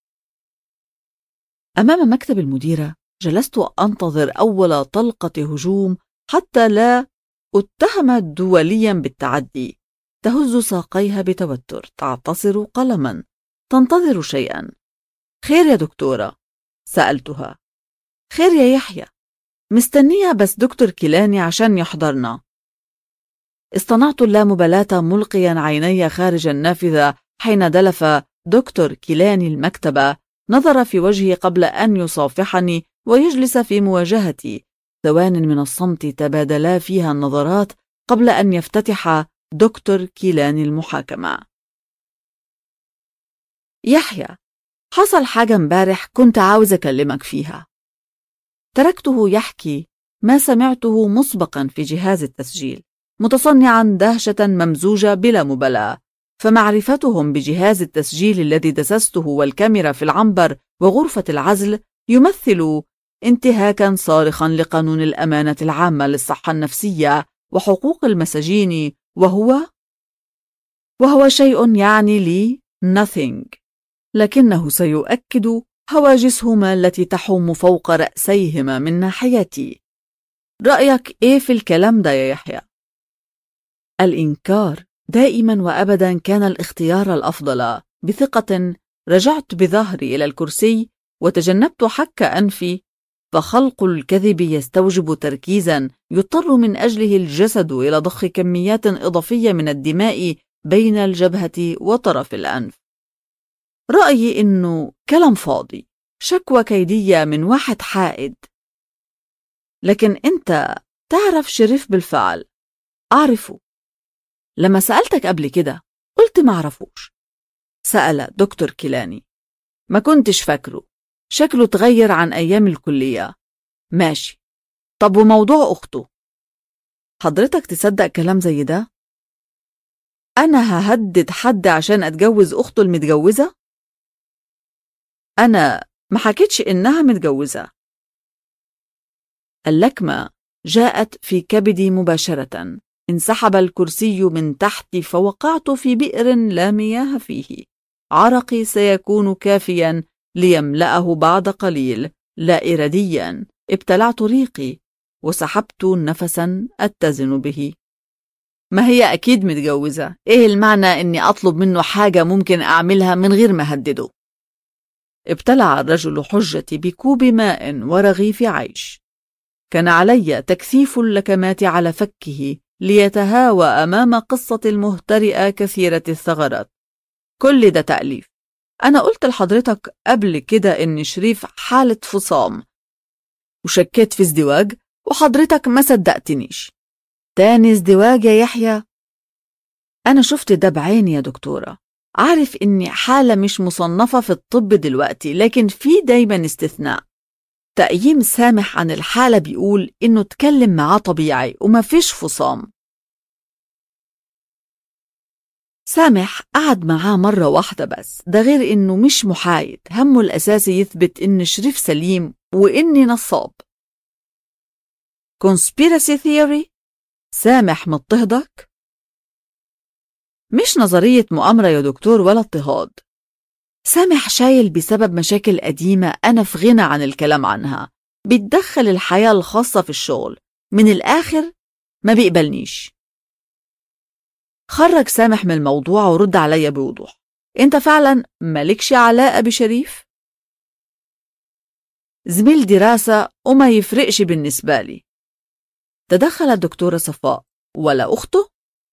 أمام مكتب المديرة جلست أنتظر أول طلقة هجوم حتى لا أتهم دوليا بالتعدي تهز ساقيها بتوتر تعتصر قلما تنتظر شيئا خير يا دكتورة سألتها خير يا يحيى مستنية بس دكتور كيلاني عشان يحضرنا اصطنعت اللامبالاة ملقيا عيني خارج النافذة حين دلف دكتور كيلاني المكتبة نظر في وجهي قبل أن يصافحني ويجلس في مواجهتي ثوان من الصمت تبادلا فيها النظرات قبل أن يفتتح دكتور كيلاني المحاكمة يحيى حصل حاجة امبارح كنت عاوز أكلمك فيها تركته يحكي ما سمعته مسبقا في جهاز التسجيل متصنعا دهشة ممزوجة بلا مبالاة فمعرفتهم بجهاز التسجيل الذي دسسته والكاميرا في العنبر وغرفة العزل يمثل انتهاكا صارخا لقانون الأمانة العامة للصحة النفسية وحقوق المساجين وهو وهو شيء يعني لي nothing لكنه سيؤكد هواجسهما التي تحوم فوق رأسيهما من ناحيتي رأيك إيه في الكلام ده يا يحيى؟ الإنكار دائما وأبدا كان الاختيار الأفضل بثقة رجعت بظهري إلى الكرسي وتجنبت حك أنفي فخلق الكذب يستوجب تركيزا يضطر من أجله الجسد إلى ضخ كميات إضافية من الدماء بين الجبهة وطرف الأنف رأيي إنه كلام فاضي شكوى كيدية من واحد حائد لكن أنت تعرف شريف بالفعل أعرفه لما سألتك قبل كده قلت ما أعرفوش سأل دكتور كيلاني ما كنتش فاكره شكله تغير عن أيام الكلية ماشي طب وموضوع أخته حضرتك تصدق كلام زي ده؟ أنا ههدد حد عشان أتجوز أخته المتجوزة؟ أنا ما حكيتش إنها متجوزة اللكمة جاءت في كبدي مباشرة انسحب الكرسي من تحتي فوقعت في بئر لا مياه فيه عرقي سيكون كافيا ليملأه بعد قليل لا إراديا ابتلعت ريقي وسحبت نفسا أتزن به ما هي أكيد متجوزة إيه المعنى إني أطلب منه حاجة ممكن أعملها من غير ما أهدده ابتلع الرجل حجتي بكوب ماء ورغيف عيش كان علي تكثيف اللكمات على فكه ليتهاوى أمام قصة المهترئة كثيرة الثغرات كل ده تأليف أنا قلت لحضرتك قبل كده إن شريف حالة فصام وشكيت في ازدواج وحضرتك ما صدقتنيش تاني ازدواج يا يحيى أنا شفت ده بعيني يا دكتورة عارف إني حالة مش مصنفة في الطب دلوقتي لكن في دايما استثناء تقييم سامح عن الحالة بيقول إنه اتكلم معاه طبيعي وما فيش فصام سامح قعد معاه مرة واحدة بس ده غير إنه مش محايد همه الأساسي يثبت إن شريف سليم وإني نصاب conspiracy theory سامح مضطهدك مش نظرية مؤامرة يا دكتور ولا اضطهاد سامح شايل بسبب مشاكل قديمة أنا في غنى عن الكلام عنها بيتدخل الحياة الخاصة في الشغل من الآخر ما بيقبلنيش خرج سامح من الموضوع ورد عليا بوضوح انت فعلا مالكش علاقة بشريف؟ زميل دراسة وما يفرقش بالنسبة لي تدخل الدكتورة صفاء ولا أخته؟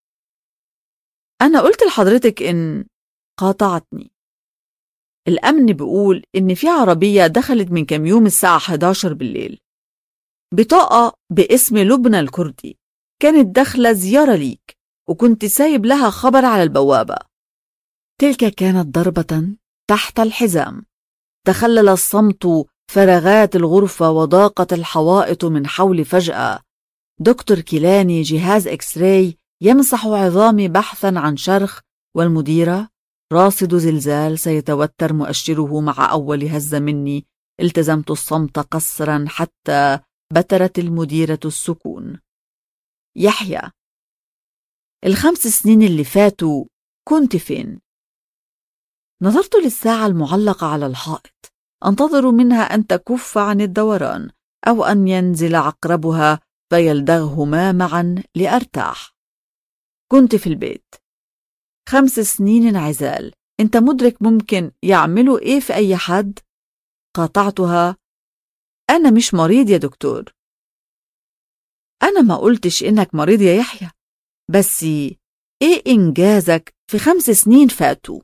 أنا قلت لحضرتك إن قاطعتني الأمن بيقول إن في عربية دخلت من كام يوم الساعة 11 بالليل بطاقة باسم لبنى الكردي كانت داخلة زيارة ليك وكنت سايب لها خبر على البوابة تلك كانت ضربة تحت الحزام تخلل الصمت فراغات الغرفة وضاقت الحوائط من حول فجأة دكتور كيلاني جهاز اكس راي يمسح عظامي بحثا عن شرخ والمديرة راصد زلزال سيتوتر مؤشره مع أول هزة مني التزمت الصمت قصرا حتى بترت المديرة السكون يحيى الخمس سنين اللي فاتوا كنت فين؟ نظرت للساعة المعلقة على الحائط أنتظر منها أن تكف عن الدوران أو أن ينزل عقربها فيلدغهما معا لأرتاح كنت في البيت خمس سنين انعزال انت مدرك ممكن يعملوا ايه في اي حد قاطعتها انا مش مريض يا دكتور انا ما قلتش انك مريض يا يحيى بس ايه انجازك في خمس سنين فاتوا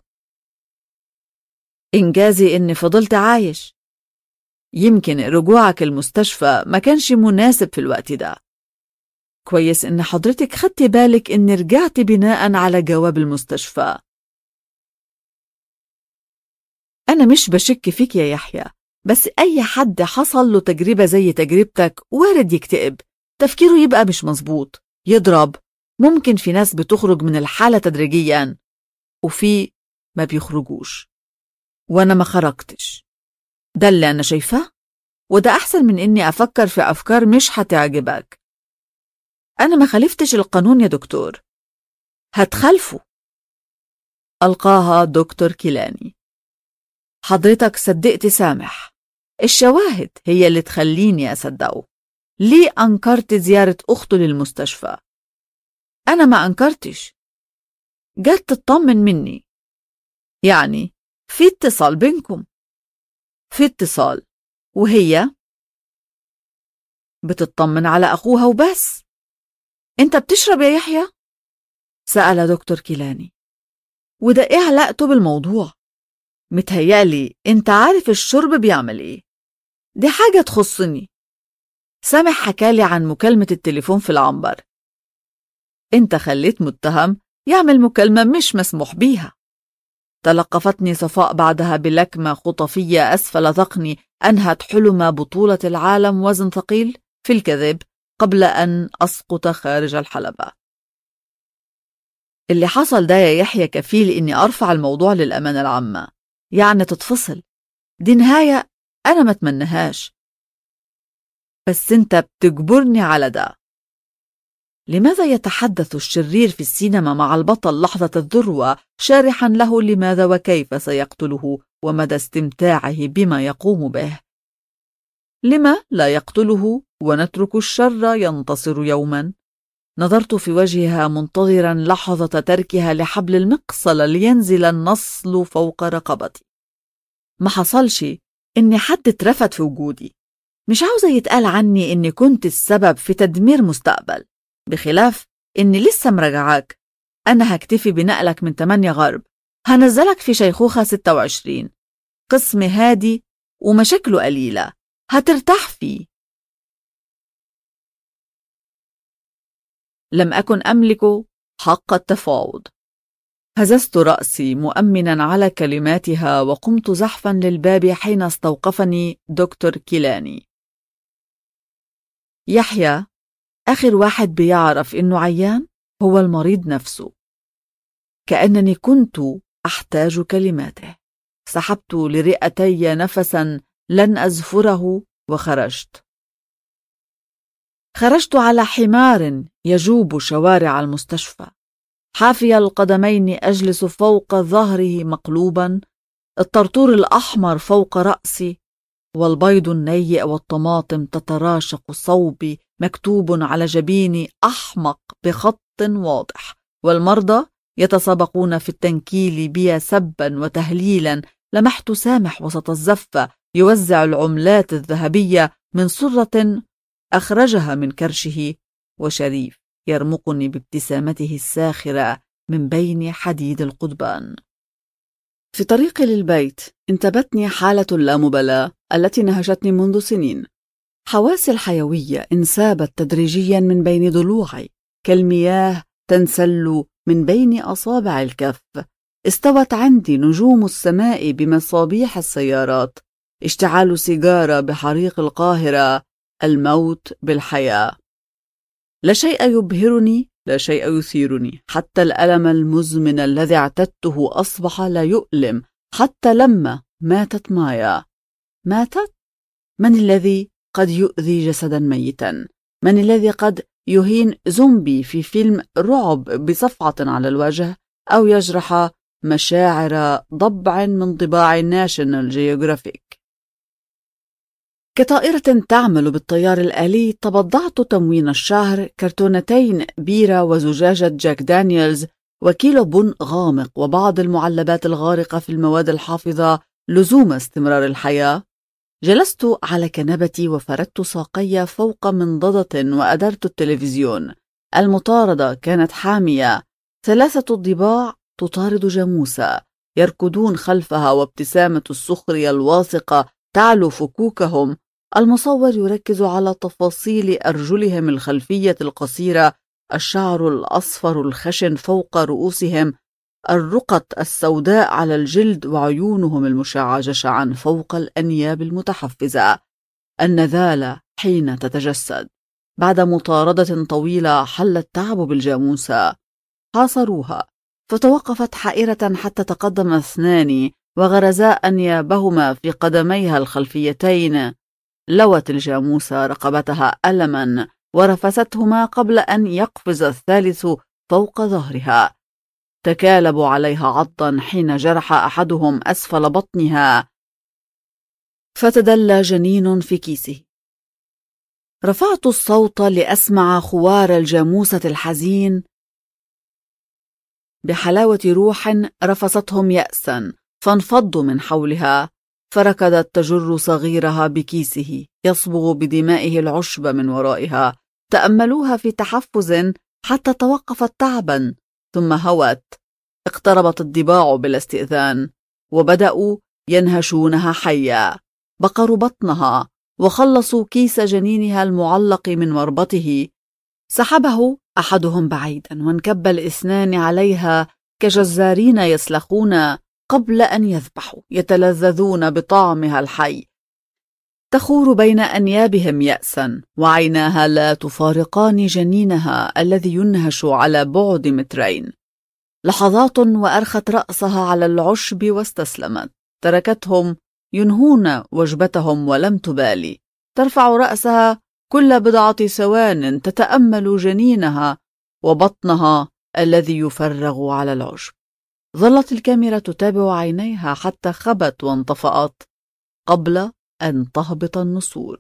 انجازي اني فضلت عايش يمكن رجوعك المستشفى ما كانش مناسب في الوقت ده كويس إن حضرتك خدتي بالك إني رجعت بناء على جواب المستشفى أنا مش بشك فيك يا يحيى بس أي حد حصل له تجربة زي تجربتك وارد يكتئب تفكيره يبقى مش مظبوط يضرب ممكن في ناس بتخرج من الحالة تدريجيا وفي ما بيخرجوش وأنا ما خرجتش ده اللي أنا شايفاه وده أحسن من إني أفكر في أفكار مش هتعجبك أنا ما خالفتش القانون يا دكتور هتخالفه ألقاها دكتور كيلاني حضرتك صدقت سامح الشواهد هي اللي تخليني أصدقه ليه أنكرت زيارة أخته للمستشفى أنا ما أنكرتش جت تطمن مني يعني في اتصال بينكم في اتصال وهي بتطمن على أخوها وبس انت بتشرب يا يحيى سأل دكتور كيلاني وده ايه علاقته بالموضوع متهيألي انت عارف الشرب بيعمل ايه دي حاجة تخصني سامح حكالي عن مكالمة التليفون في العنبر انت خليت متهم يعمل مكالمة مش مسموح بيها تلقفتني صفاء بعدها بلكمة خطفية أسفل ذقني أنهت حلم بطولة العالم وزن ثقيل في الكذب قبل أن أسقط خارج الحلبة اللي حصل ده يا يحيى كفيل إني أرفع الموضوع للأمانة العامة يعني تتفصل دي نهاية أنا ما أتمنهاش بس أنت بتجبرني على ده لماذا يتحدث الشرير في السينما مع البطل لحظة الذروة شارحا له لماذا وكيف سيقتله ومدى استمتاعه بما يقوم به لما لا يقتله ونترك الشر ينتصر يوما نظرت في وجهها منتظرا لحظة تركها لحبل المقصلة لينزل النصل فوق رقبتي ما حصلش إني حد اترفد في وجودي مش عاوزة يتقال عني إني كنت السبب في تدمير مستقبل بخلاف إني لسه مراجعاك أنا هكتفي بنقلك من 8 غرب هنزلك في شيخوخة 26 قسم هادي ومشاكله قليلة هترتاح فيه لم أكن أملك حق التفاوض هززت رأسي مؤمنا على كلماتها وقمت زحفا للباب حين استوقفني دكتور كيلاني يحيى آخر واحد بيعرف إنه عيان هو المريض نفسه كأنني كنت أحتاج كلماته سحبت لرئتي نفسا لن أزفره وخرجت خرجت على حمار يجوب شوارع المستشفى حافي القدمين أجلس فوق ظهره مقلوبا الطرطور الأحمر فوق رأسي والبيض النيئ والطماطم تتراشق صوبي مكتوب على جبيني أحمق بخط واضح والمرضى يتسابقون في التنكيل بي سبا وتهليلا لمحت سامح وسط الزفة يوزع العملات الذهبية من سرة أخرجها من كرشه وشريف يرمقني بابتسامته الساخرة من بين حديد القضبان في طريقي للبيت انتابتني حالة اللامبالاة التي نهشتني منذ سنين حواسي الحيوية انسابت تدريجيا من بين ضلوعي كالمياه تنسل من بين أصابع الكف استوت عندي نجوم السماء بمصابيح السيارات اشتعال سيجارة بحريق القاهرة الموت بالحياة لا شيء يبهرني لا شيء يثيرني حتى الألم المزمن الذي اعتدته أصبح لا يؤلم حتى لما ماتت مايا ماتت؟ من الذي قد يؤذي جسدا ميتا؟ من الذي قد يهين زومبي في فيلم رعب بصفعة على الوجه أو يجرح مشاعر ضبع من ضباع ناشونال جيوغرافيك كطائرة تعمل بالطيار الآلي تبضعت تموين الشهر كرتونتين بيرة وزجاجة جاك دانييلز وكيلو بن غامق وبعض المعلبات الغارقة في المواد الحافظة لزوم استمرار الحياة جلست على كنبتي وفردت ساقي فوق منضدة وأدرت التلفزيون المطاردة كانت حامية ثلاثة ضباع تطارد جاموسة يركضون خلفها وابتسامة السخرية الواثقة تعلو فكوكهم المصور يركز على تفاصيل أرجلهم الخلفية القصيرة الشعر الأصفر الخشن فوق رؤوسهم الرقط السوداء على الجلد وعيونهم المشعة جشعا فوق الأنياب المتحفزة النذالة حين تتجسد بعد مطاردة طويلة حل التعب بالجاموسة حاصروها فتوقفت حائرة حتى تقدم اثنان وغرزا أنيابهما في قدميها الخلفيتين لوت الجاموسة رقبتها ألما ورفستهما قبل أن يقفز الثالث فوق ظهرها تكالبوا عليها عضا حين جرح أحدهم أسفل بطنها فتدلى جنين في كيسه رفعت الصوت لأسمع خوار الجاموسة الحزين بحلاوة روح رفستهم يأسا فانفضوا من حولها فركضت تجر صغيرها بكيسه يصبغ بدمائه العشب من ورائها تأملوها في تحفز حتى توقفت تعبا ثم هوت اقتربت الضباع بلا استئذان وبدأوا ينهشونها حيا بقروا بطنها وخلصوا كيس جنينها المعلق من مربطه سحبه أحدهم بعيدا وانكب الاثنان عليها كجزارين يسلخون قبل أن يذبحوا يتلذذون بطعمها الحي تخور بين أنيابهم يأسا وعيناها لا تفارقان جنينها الذي ينهش على بعد مترين لحظات وأرخت رأسها على العشب واستسلمت تركتهم ينهون وجبتهم ولم تبالي ترفع رأسها كل بضعة ثوان تتأمل جنينها وبطنها الذي يفرغ على العشب ظلت الكاميرا تتابع عينيها حتى خبت وانطفأت قبل أن تهبط النسور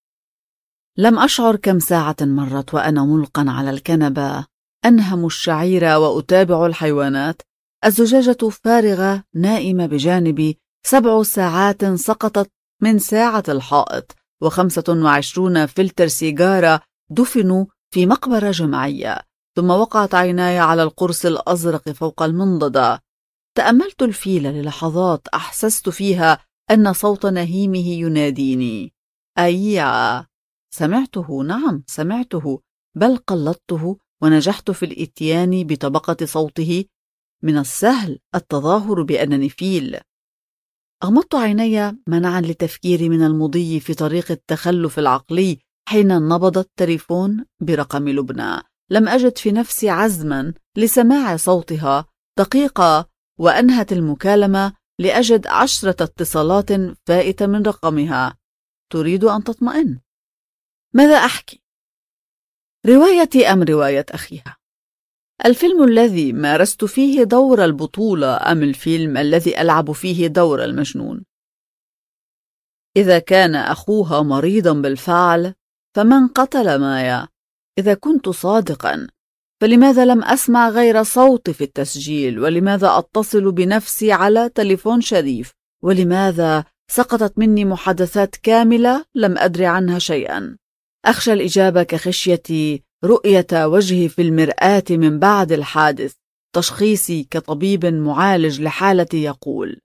لم أشعر كم ساعة مرت وأنا ملقا على الكنبة أنهم الشعير وأتابع الحيوانات الزجاجة فارغة نائمة بجانبي سبع ساعات سقطت من ساعة الحائط وخمسة وعشرون فلتر سيجارة دفنوا في مقبرة جماعية ثم وقعت عيناي على القرص الأزرق فوق المنضدة تأملت الفيل للحظات أحسست فيها أن صوت نهيمه يناديني أيا سمعته نعم سمعته بل قلدته ونجحت في الاتيان بطبقة صوته من السهل التظاهر بأنني فيل أغمضت عيني منعا لتفكيري من المضي في طريق التخلف العقلي حين نبض التليفون برقم لبنى لم أجد في نفسي عزما لسماع صوتها دقيقة وأنهت المكالمة لأجد عشرة اتصالات فائتة من رقمها تريد أن تطمئن ماذا أحكي؟ روايتي أم رواية أخيها؟ الفيلم الذي مارست فيه دور البطولة أم الفيلم الذي ألعب فيه دور المجنون؟ إذا كان أخوها مريضا بالفعل فمن قتل مايا؟ إذا كنت صادقا فلماذا لم أسمع غير صوتي في التسجيل ولماذا أتصل بنفسي على تليفون شريف ولماذا سقطت مني محادثات كاملة لم أدري عنها شيئا أخشى الإجابة كخشيتي رؤية وجهي في المرآة من بعد الحادث تشخيصي كطبيب معالج لحالتي يقول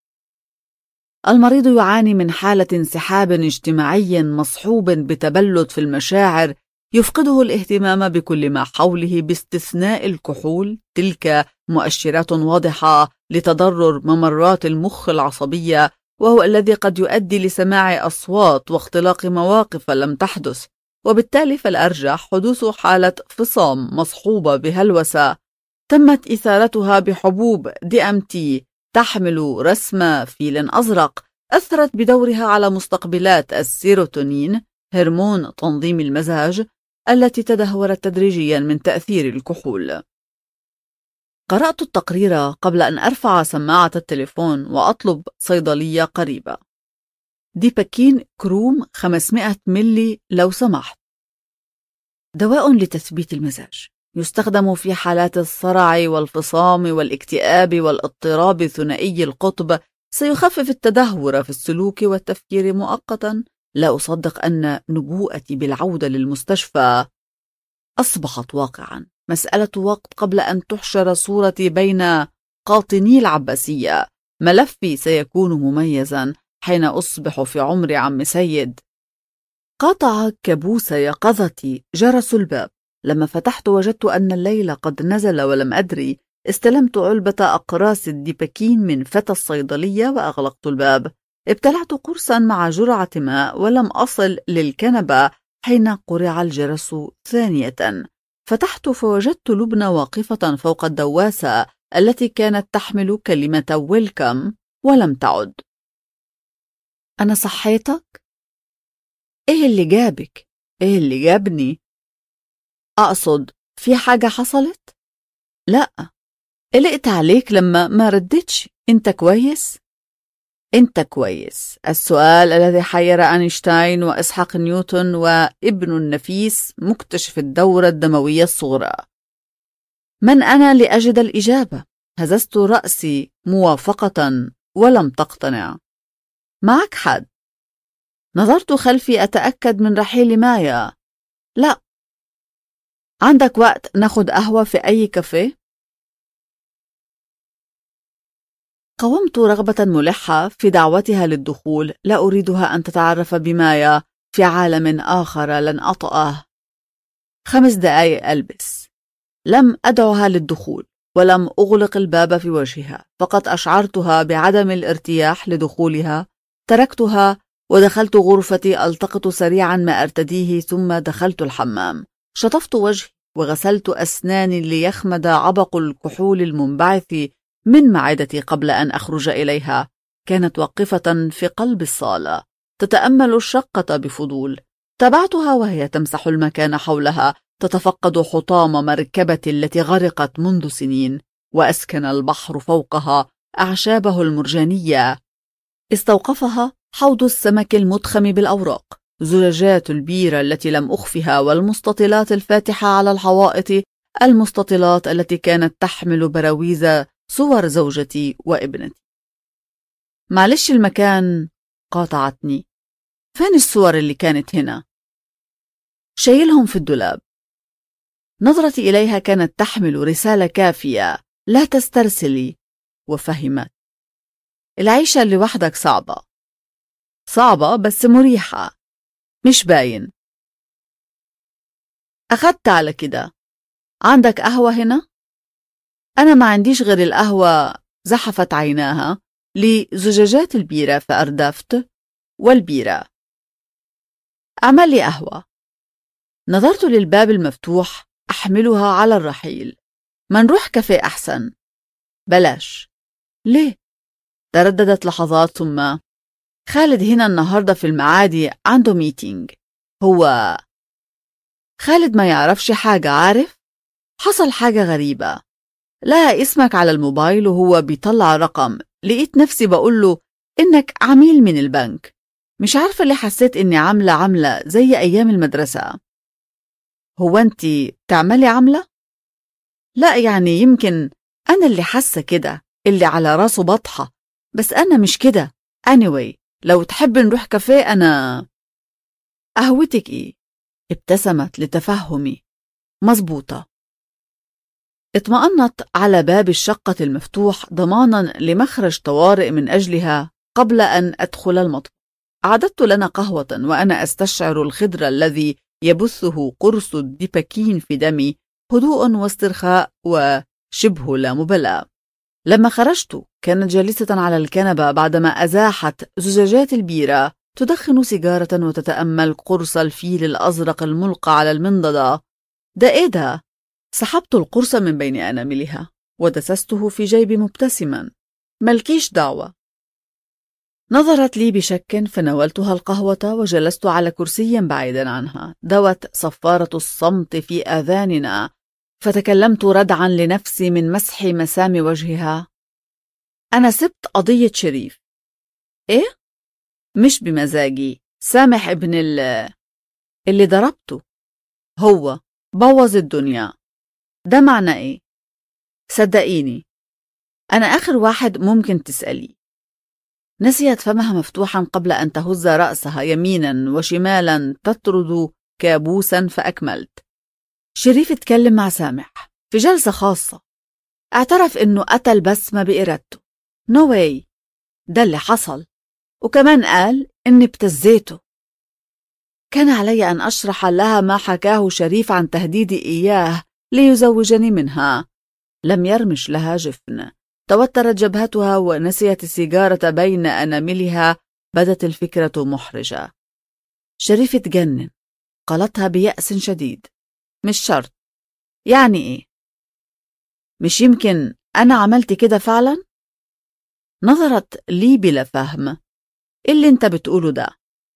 المريض يعاني من حالة انسحاب اجتماعي مصحوب بتبلد في المشاعر يفقده الاهتمام بكل ما حوله باستثناء الكحول تلك مؤشرات واضحة لتضرر ممرات المخ العصبية وهو الذي قد يؤدي لسماع أصوات واختلاق مواقف لم تحدث وبالتالي فالأرجح حدوث حالة فصام مصحوبة بهلوسة تمت إثارتها بحبوب دي أم تي تحمل رسم فيل أزرق أثرت بدورها على مستقبلات السيروتونين هرمون تنظيم المزاج التي تدهورت تدريجيا من تأثير الكحول قرأت التقرير قبل أن أرفع سماعة التليفون وأطلب صيدلية قريبة ديباكين كروم 500 ملي لو سمحت دواء لتثبيت المزاج يستخدم في حالات الصرع والفصام والاكتئاب والاضطراب ثنائي القطب سيخفف التدهور في السلوك والتفكير مؤقتا لا أصدق أن نبوءتي بالعودة للمستشفى أصبحت واقعا مسألة وقت قبل أن تحشر صورتي بين قاطني العباسية ملفي سيكون مميزا حين أصبح في عمر عم سيد قاطع كابوس يقظتي جرس الباب لما فتحت وجدت أن الليل قد نزل ولم أدري استلمت علبة أقراص الديباكين من فتى الصيدلية وأغلقت الباب ابتلعت قرصا مع جرعة ماء ولم أصل للكنبة حين قرع الجرس ثانية فتحت فوجدت لبنى واقفة فوق الدواسة التي كانت تحمل كلمة ويلكم ولم تعد أنا صحيتك؟ إيه اللي جابك؟ إيه اللي جابني؟ أقصد في حاجة حصلت؟ لا قلقت عليك لما ما ردتش أنت كويس؟ أنت كويس السؤال الذي حير أينشتاين وإسحاق نيوتن وابن النفيس مكتشف الدورة الدموية الصغرى من أنا لأجد الإجابة؟ هززت رأسي موافقة ولم تقتنع معك حد نظرت خلفي أتأكد من رحيل مايا لا عندك وقت ناخد قهوة في أي كافيه؟ قومت رغبة ملحة في دعوتها للدخول لا أريدها أن تتعرف بمايا في عالم آخر لن أطأه خمس دقايق ألبس لم أدعها للدخول ولم أغلق الباب في وجهها فقد أشعرتها بعدم الارتياح لدخولها تركتها ودخلت غرفتي ألتقط سريعا ما أرتديه ثم دخلت الحمام شطفت وجهي وغسلت أسناني ليخمد عبق الكحول المنبعث من معدتي قبل أن أخرج إليها كانت واقفة في قلب الصالة تتأمل الشقة بفضول تابعتها وهي تمسح المكان حولها تتفقد حطام مركبة التي غرقت منذ سنين وأسكن البحر فوقها أعشابه المرجانية استوقفها حوض السمك المتخم بالأوراق زجاجات البيرة التي لم أخفها والمستطيلات الفاتحة على الحوائط المستطيلات التي كانت تحمل براويز صور زوجتي وابنتي معلش المكان قاطعتني فين الصور اللي كانت هنا؟ شايلهم في الدولاب نظرتي إليها كانت تحمل رسالة كافية لا تسترسلي وفهمت العيشة لوحدك صعبة صعبة بس مريحة مش باين أخدت على كده عندك قهوة هنا؟ أنا ما عنديش غير القهوة زحفت عيناها لزجاجات البيرة فأردفت والبيرة أعمل لي قهوة نظرت للباب المفتوح أحملها على الرحيل ما نروح كافيه أحسن بلاش ليه؟ ترددت لحظات ثم خالد هنا النهاردة في المعادي عنده ميتينج هو خالد ما يعرفش حاجة عارف؟ حصل حاجة غريبة لقى اسمك على الموبايل وهو بيطلع رقم لقيت نفسي بقول له إنك عميل من البنك مش عارفة ليه حسيت إني عاملة عاملة زي أيام المدرسة هو أنت تعملي عاملة؟ لا يعني يمكن أنا اللي حاسة كده اللي على راسه بطحة بس أنا مش كده anyway لو تحب نروح كافيه أنا قهوتك إيه؟ ابتسمت لتفهمي مزبوطة اطمأنت على باب الشقة المفتوح ضمانا لمخرج طوارئ من أجلها قبل أن أدخل المطبخ أعددت لنا قهوة وأنا أستشعر الخضر الذي يبثه قرص الديباكين في دمي هدوء واسترخاء وشبه لا مبالاة لما خرجت كانت جالسة على الكنبة بعدما أزاحت زجاجات البيرة تدخن سيجارة وتتأمل قرص الفيل الأزرق الملقى على المنضدة ده إيه ده؟ سحبت القرص من بين أناملها ودسسته في جيبي مبتسما ملكيش دعوة نظرت لي بشك فناولتها القهوة وجلست على كرسي بعيدا عنها دوت صفارة الصمت في آذاننا فتكلمت ردعا لنفسي من مسح مسام وجهها أنا سبت قضية شريف إيه؟ مش بمزاجي سامح ابن ال اللي ضربته هو بوظ الدنيا ده معنى إيه؟ صدقيني أنا آخر واحد ممكن تسألي نسيت فمها مفتوحا قبل أن تهز رأسها يمينا وشمالا تطرد كابوسا فأكملت شريف اتكلم مع سامح في جلسة خاصة اعترف إنه قتل بسمة بإرادته نو no واي ده اللي حصل وكمان قال إني ابتزيته كان علي أن أشرح لها ما حكاه شريف عن تهديدي إياه ليزوجني منها لم يرمش لها جفن توترت جبهتها ونسيت السيجارة بين أناملها بدت الفكرة محرجة شريف تجنن قالتها بيأس شديد مش شرط يعني إيه؟ مش يمكن أنا عملت كده فعلا؟ نظرت لي بلا فهم إيه اللي انت بتقوله ده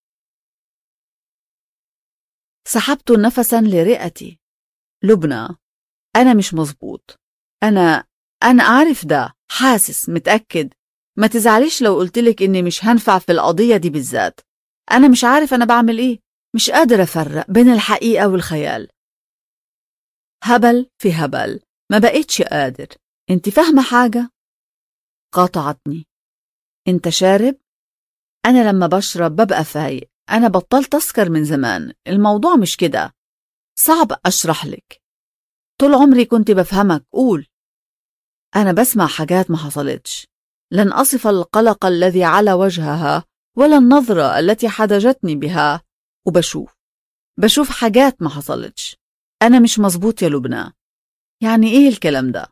سحبت نفسا لرئتي لبنى أنا مش مظبوط أنا أنا أعرف ده حاسس متأكد ما تزعليش لو قلتلك إني مش هنفع في القضية دي بالذات أنا مش عارف أنا بعمل إيه مش قادر أفرق بين الحقيقة والخيال هبل في هبل ما بقيتش قادر انت فاهمة حاجة؟ قاطعتني انت شارب؟ أنا لما بشرب ببقى فايق أنا بطلت أسكر من زمان الموضوع مش كده صعب أشرح لك طول عمري كنت بفهمك قول أنا بسمع حاجات ما حصلتش لن أصف القلق الذي على وجهها ولا النظرة التي حدجتني بها وبشوف بشوف حاجات ما حصلتش أنا مش مظبوط يا لبنى يعني إيه الكلام ده؟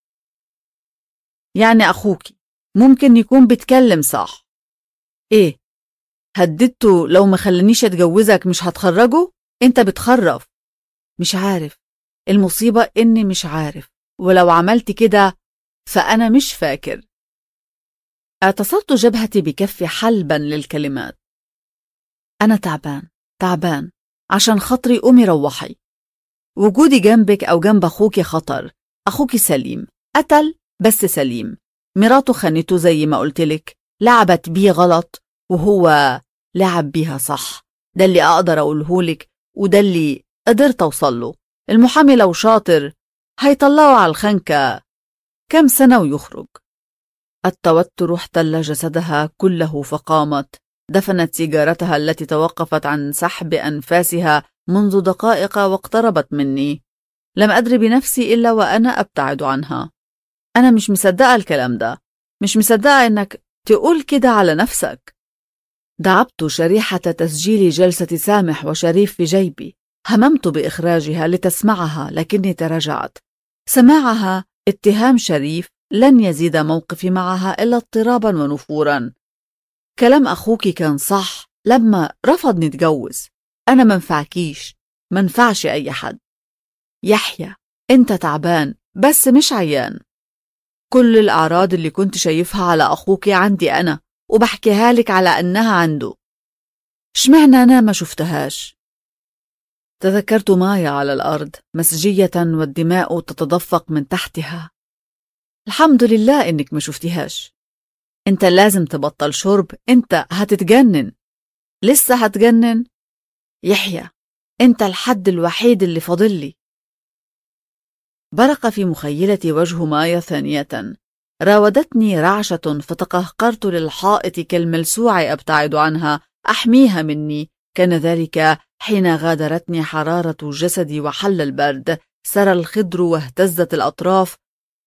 يعني أخوكي ممكن يكون بيتكلم صح إيه؟ هددته لو ما خلانيش أتجوزك مش هتخرجه؟ أنت بتخرف مش عارف المصيبة إني مش عارف ولو عملت كده فأنا مش فاكر اعتصرت جبهتي بكفي حلبا للكلمات أنا تعبان تعبان عشان خاطري قومي روحي وجودي جنبك أو جنب أخوكي خطر أخوكي سليم قتل بس سليم مراته خانته زي ما قلتلك لعبت بيه غلط وهو لعب بيها صح ده اللي أقدر أقولهولك وده اللي قدرت أوصله المحامي لو شاطر هيطلعه على الخنكة كم سنة ويخرج التوتر احتل جسدها كله فقامت دفنت سيجارتها التي توقفت عن سحب أنفاسها منذ دقائق واقتربت مني لم أدري بنفسي إلا وأنا أبتعد عنها أنا مش مصدقة الكلام ده مش مصدقة إنك تقول كده على نفسك دعبت شريحة تسجيل جلسة سامح وشريف في جيبي هممت بإخراجها لتسمعها لكني تراجعت سماعها اتهام شريف لن يزيد موقفي معها إلا اضطرابا ونفورا كلام أخوك كان صح لما رفض نتجوز أنا منفعكيش منفعش أي حد يحيى أنت تعبان بس مش عيان كل الأعراض اللي كنت شايفها على أخوك عندي أنا وبحكيها لك على أنها عنده شمعنا أنا ما شفتهاش تذكرت مايا على الأرض مسجية والدماء تتدفق من تحتها الحمد لله إنك ما شفتيهاش أنت لازم تبطل شرب أنت هتتجنن لسه هتجنن يحيى أنت الحد الوحيد اللي فاضلي برق في مخيلتي وجه مايا ثانية راودتني رعشة فتقهقرت للحائط كالملسوع أبتعد عنها أحميها مني كان ذلك حين غادرتني حرارة جسدي وحل البرد سرى الخضر واهتزت الأطراف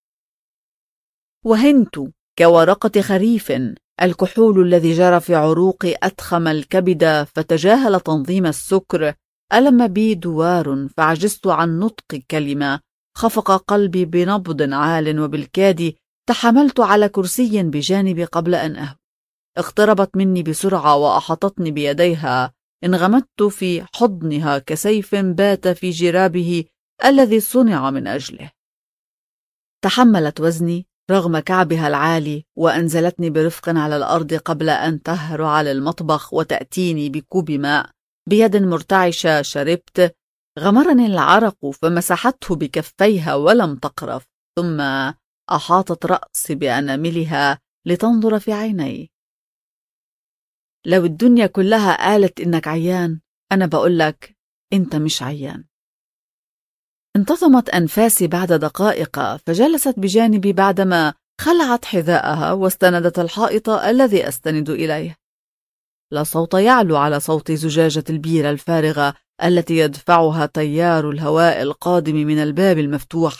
وهنت كورقة خريف الكحول الذي جرى في عروقي أتخم الكبد فتجاهل تنظيم السكر ألم بي دوار فعجزت عن نطق كلمة خفق قلبي بنبض عال وبالكاد تحملت على كرسي بجانبي قبل أن أهو اقتربت مني بسرعة وأحاطتني بيديها انغمدت في حضنها كسيف بات في جرابه الذي صنع من أجله تحملت وزني رغم كعبها العالي وأنزلتني برفق على الأرض قبل أن تهرع للمطبخ وتأتيني بكوب ماء بيد مرتعشة شربت غمرني العرق فمسحته بكفيها ولم تقرف ثم أحاطت رأسي بأناملها لتنظر في عيني لو الدنيا كلها قالت إنك عيان أنا بقول لك أنت مش عيان انتظمت أنفاسي بعد دقائق فجلست بجانبي بعدما خلعت حذاءها واستندت الحائط الذي أستند إليه لا صوت يعلو على صوت زجاجة البيرة الفارغة التي يدفعها تيار الهواء القادم من الباب المفتوح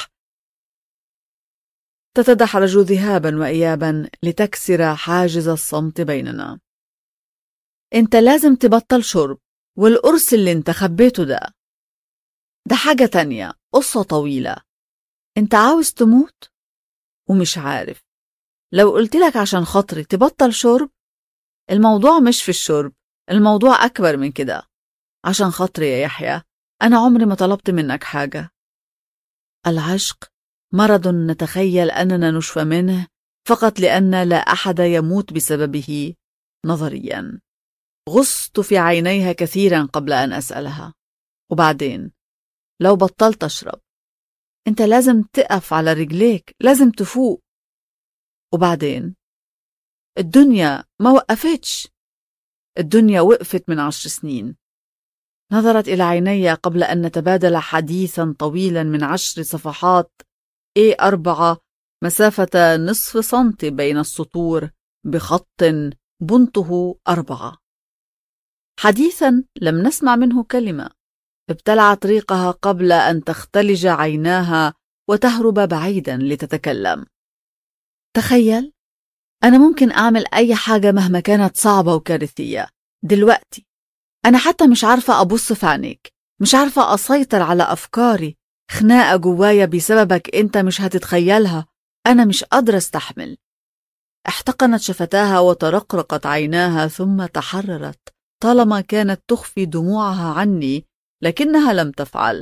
تتدحرج ذهابا وإيابا لتكسر حاجز الصمت بيننا انت لازم تبطل شرب والقرص اللي انت خبيته ده ده حاجة تانية قصة طويلة انت عاوز تموت ومش عارف لو قلت لك عشان خاطري تبطل شرب الموضوع مش في الشرب الموضوع أكبر من كده عشان خاطري يا يحيى أنا عمري ما طلبت منك حاجة العشق مرض نتخيل أننا نشفى منه فقط لأن لا أحد يموت بسببه نظريا غصت في عينيها كثيرا قبل أن أسألها وبعدين لو بطلت أشرب أنت لازم تقف على رجليك لازم تفوق وبعدين الدنيا ما وقفتش الدنيا وقفت من عشر سنين نظرت إلى عيني قبل أن نتبادل حديثا طويلا من عشر صفحات A أربعة مسافة نصف سنتي بين السطور بخط بنته أربعة حديثا لم نسمع منه كلمة ابتلعت ريقها قبل أن تختلج عيناها وتهرب بعيدا لتتكلم تخيل أنا ممكن أعمل أي حاجة مهما كانت صعبة وكارثية دلوقتي أنا حتى مش عارفة أبص في عينيك مش عارفة أسيطر على أفكاري خناقة جوايا بسببك أنت مش هتتخيلها أنا مش قادرة استحمل احتقنت شفتاها وترقرقت عيناها ثم تحررت طالما كانت تخفي دموعها عني لكنها لم تفعل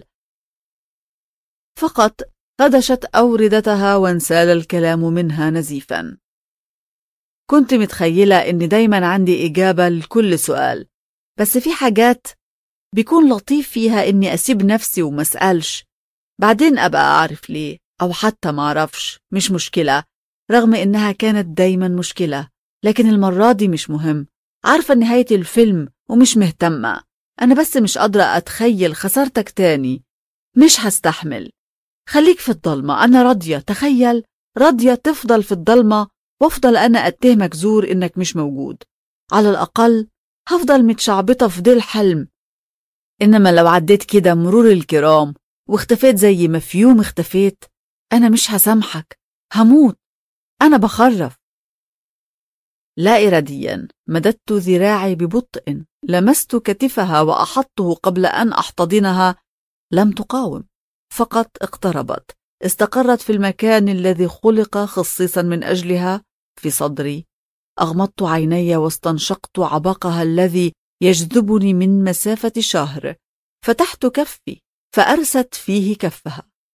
فقط خدشت أوردتها وانسال الكلام منها نزيفا كنت متخيلة إن دايما عندي إجابة لكل سؤال بس في حاجات بيكون لطيف فيها إني أسيب نفسي ومسألش بعدين أبقى أعرف ليه أو حتى ما أعرفش مش مشكلة رغم إنها كانت دايما مشكلة لكن المرة دي مش مهم عارفة نهاية الفيلم ومش مهتمة أنا بس مش قادرة أتخيل خسارتك تاني مش هستحمل خليك في الضلمة أنا راضية تخيل راضية تفضل في الضلمة وافضل أنا أتهمك زور إنك مش موجود على الأقل هفضل متشعبطة في ديل حلم إنما لو عديت كده مرور الكرام واختفيت زي ما في يوم اختفيت أنا مش هسامحك هموت أنا بخرف لا إراديا مددت ذراعي ببطء لمست كتفها وأحطه قبل أن أحتضنها لم تقاوم فقط اقتربت استقرت في المكان الذي خلق خصيصا من أجلها في صدري أغمضت عيني واستنشقت عبقها الذي يجذبني من مسافة شهر فتحت كفي فأرست فيه كفها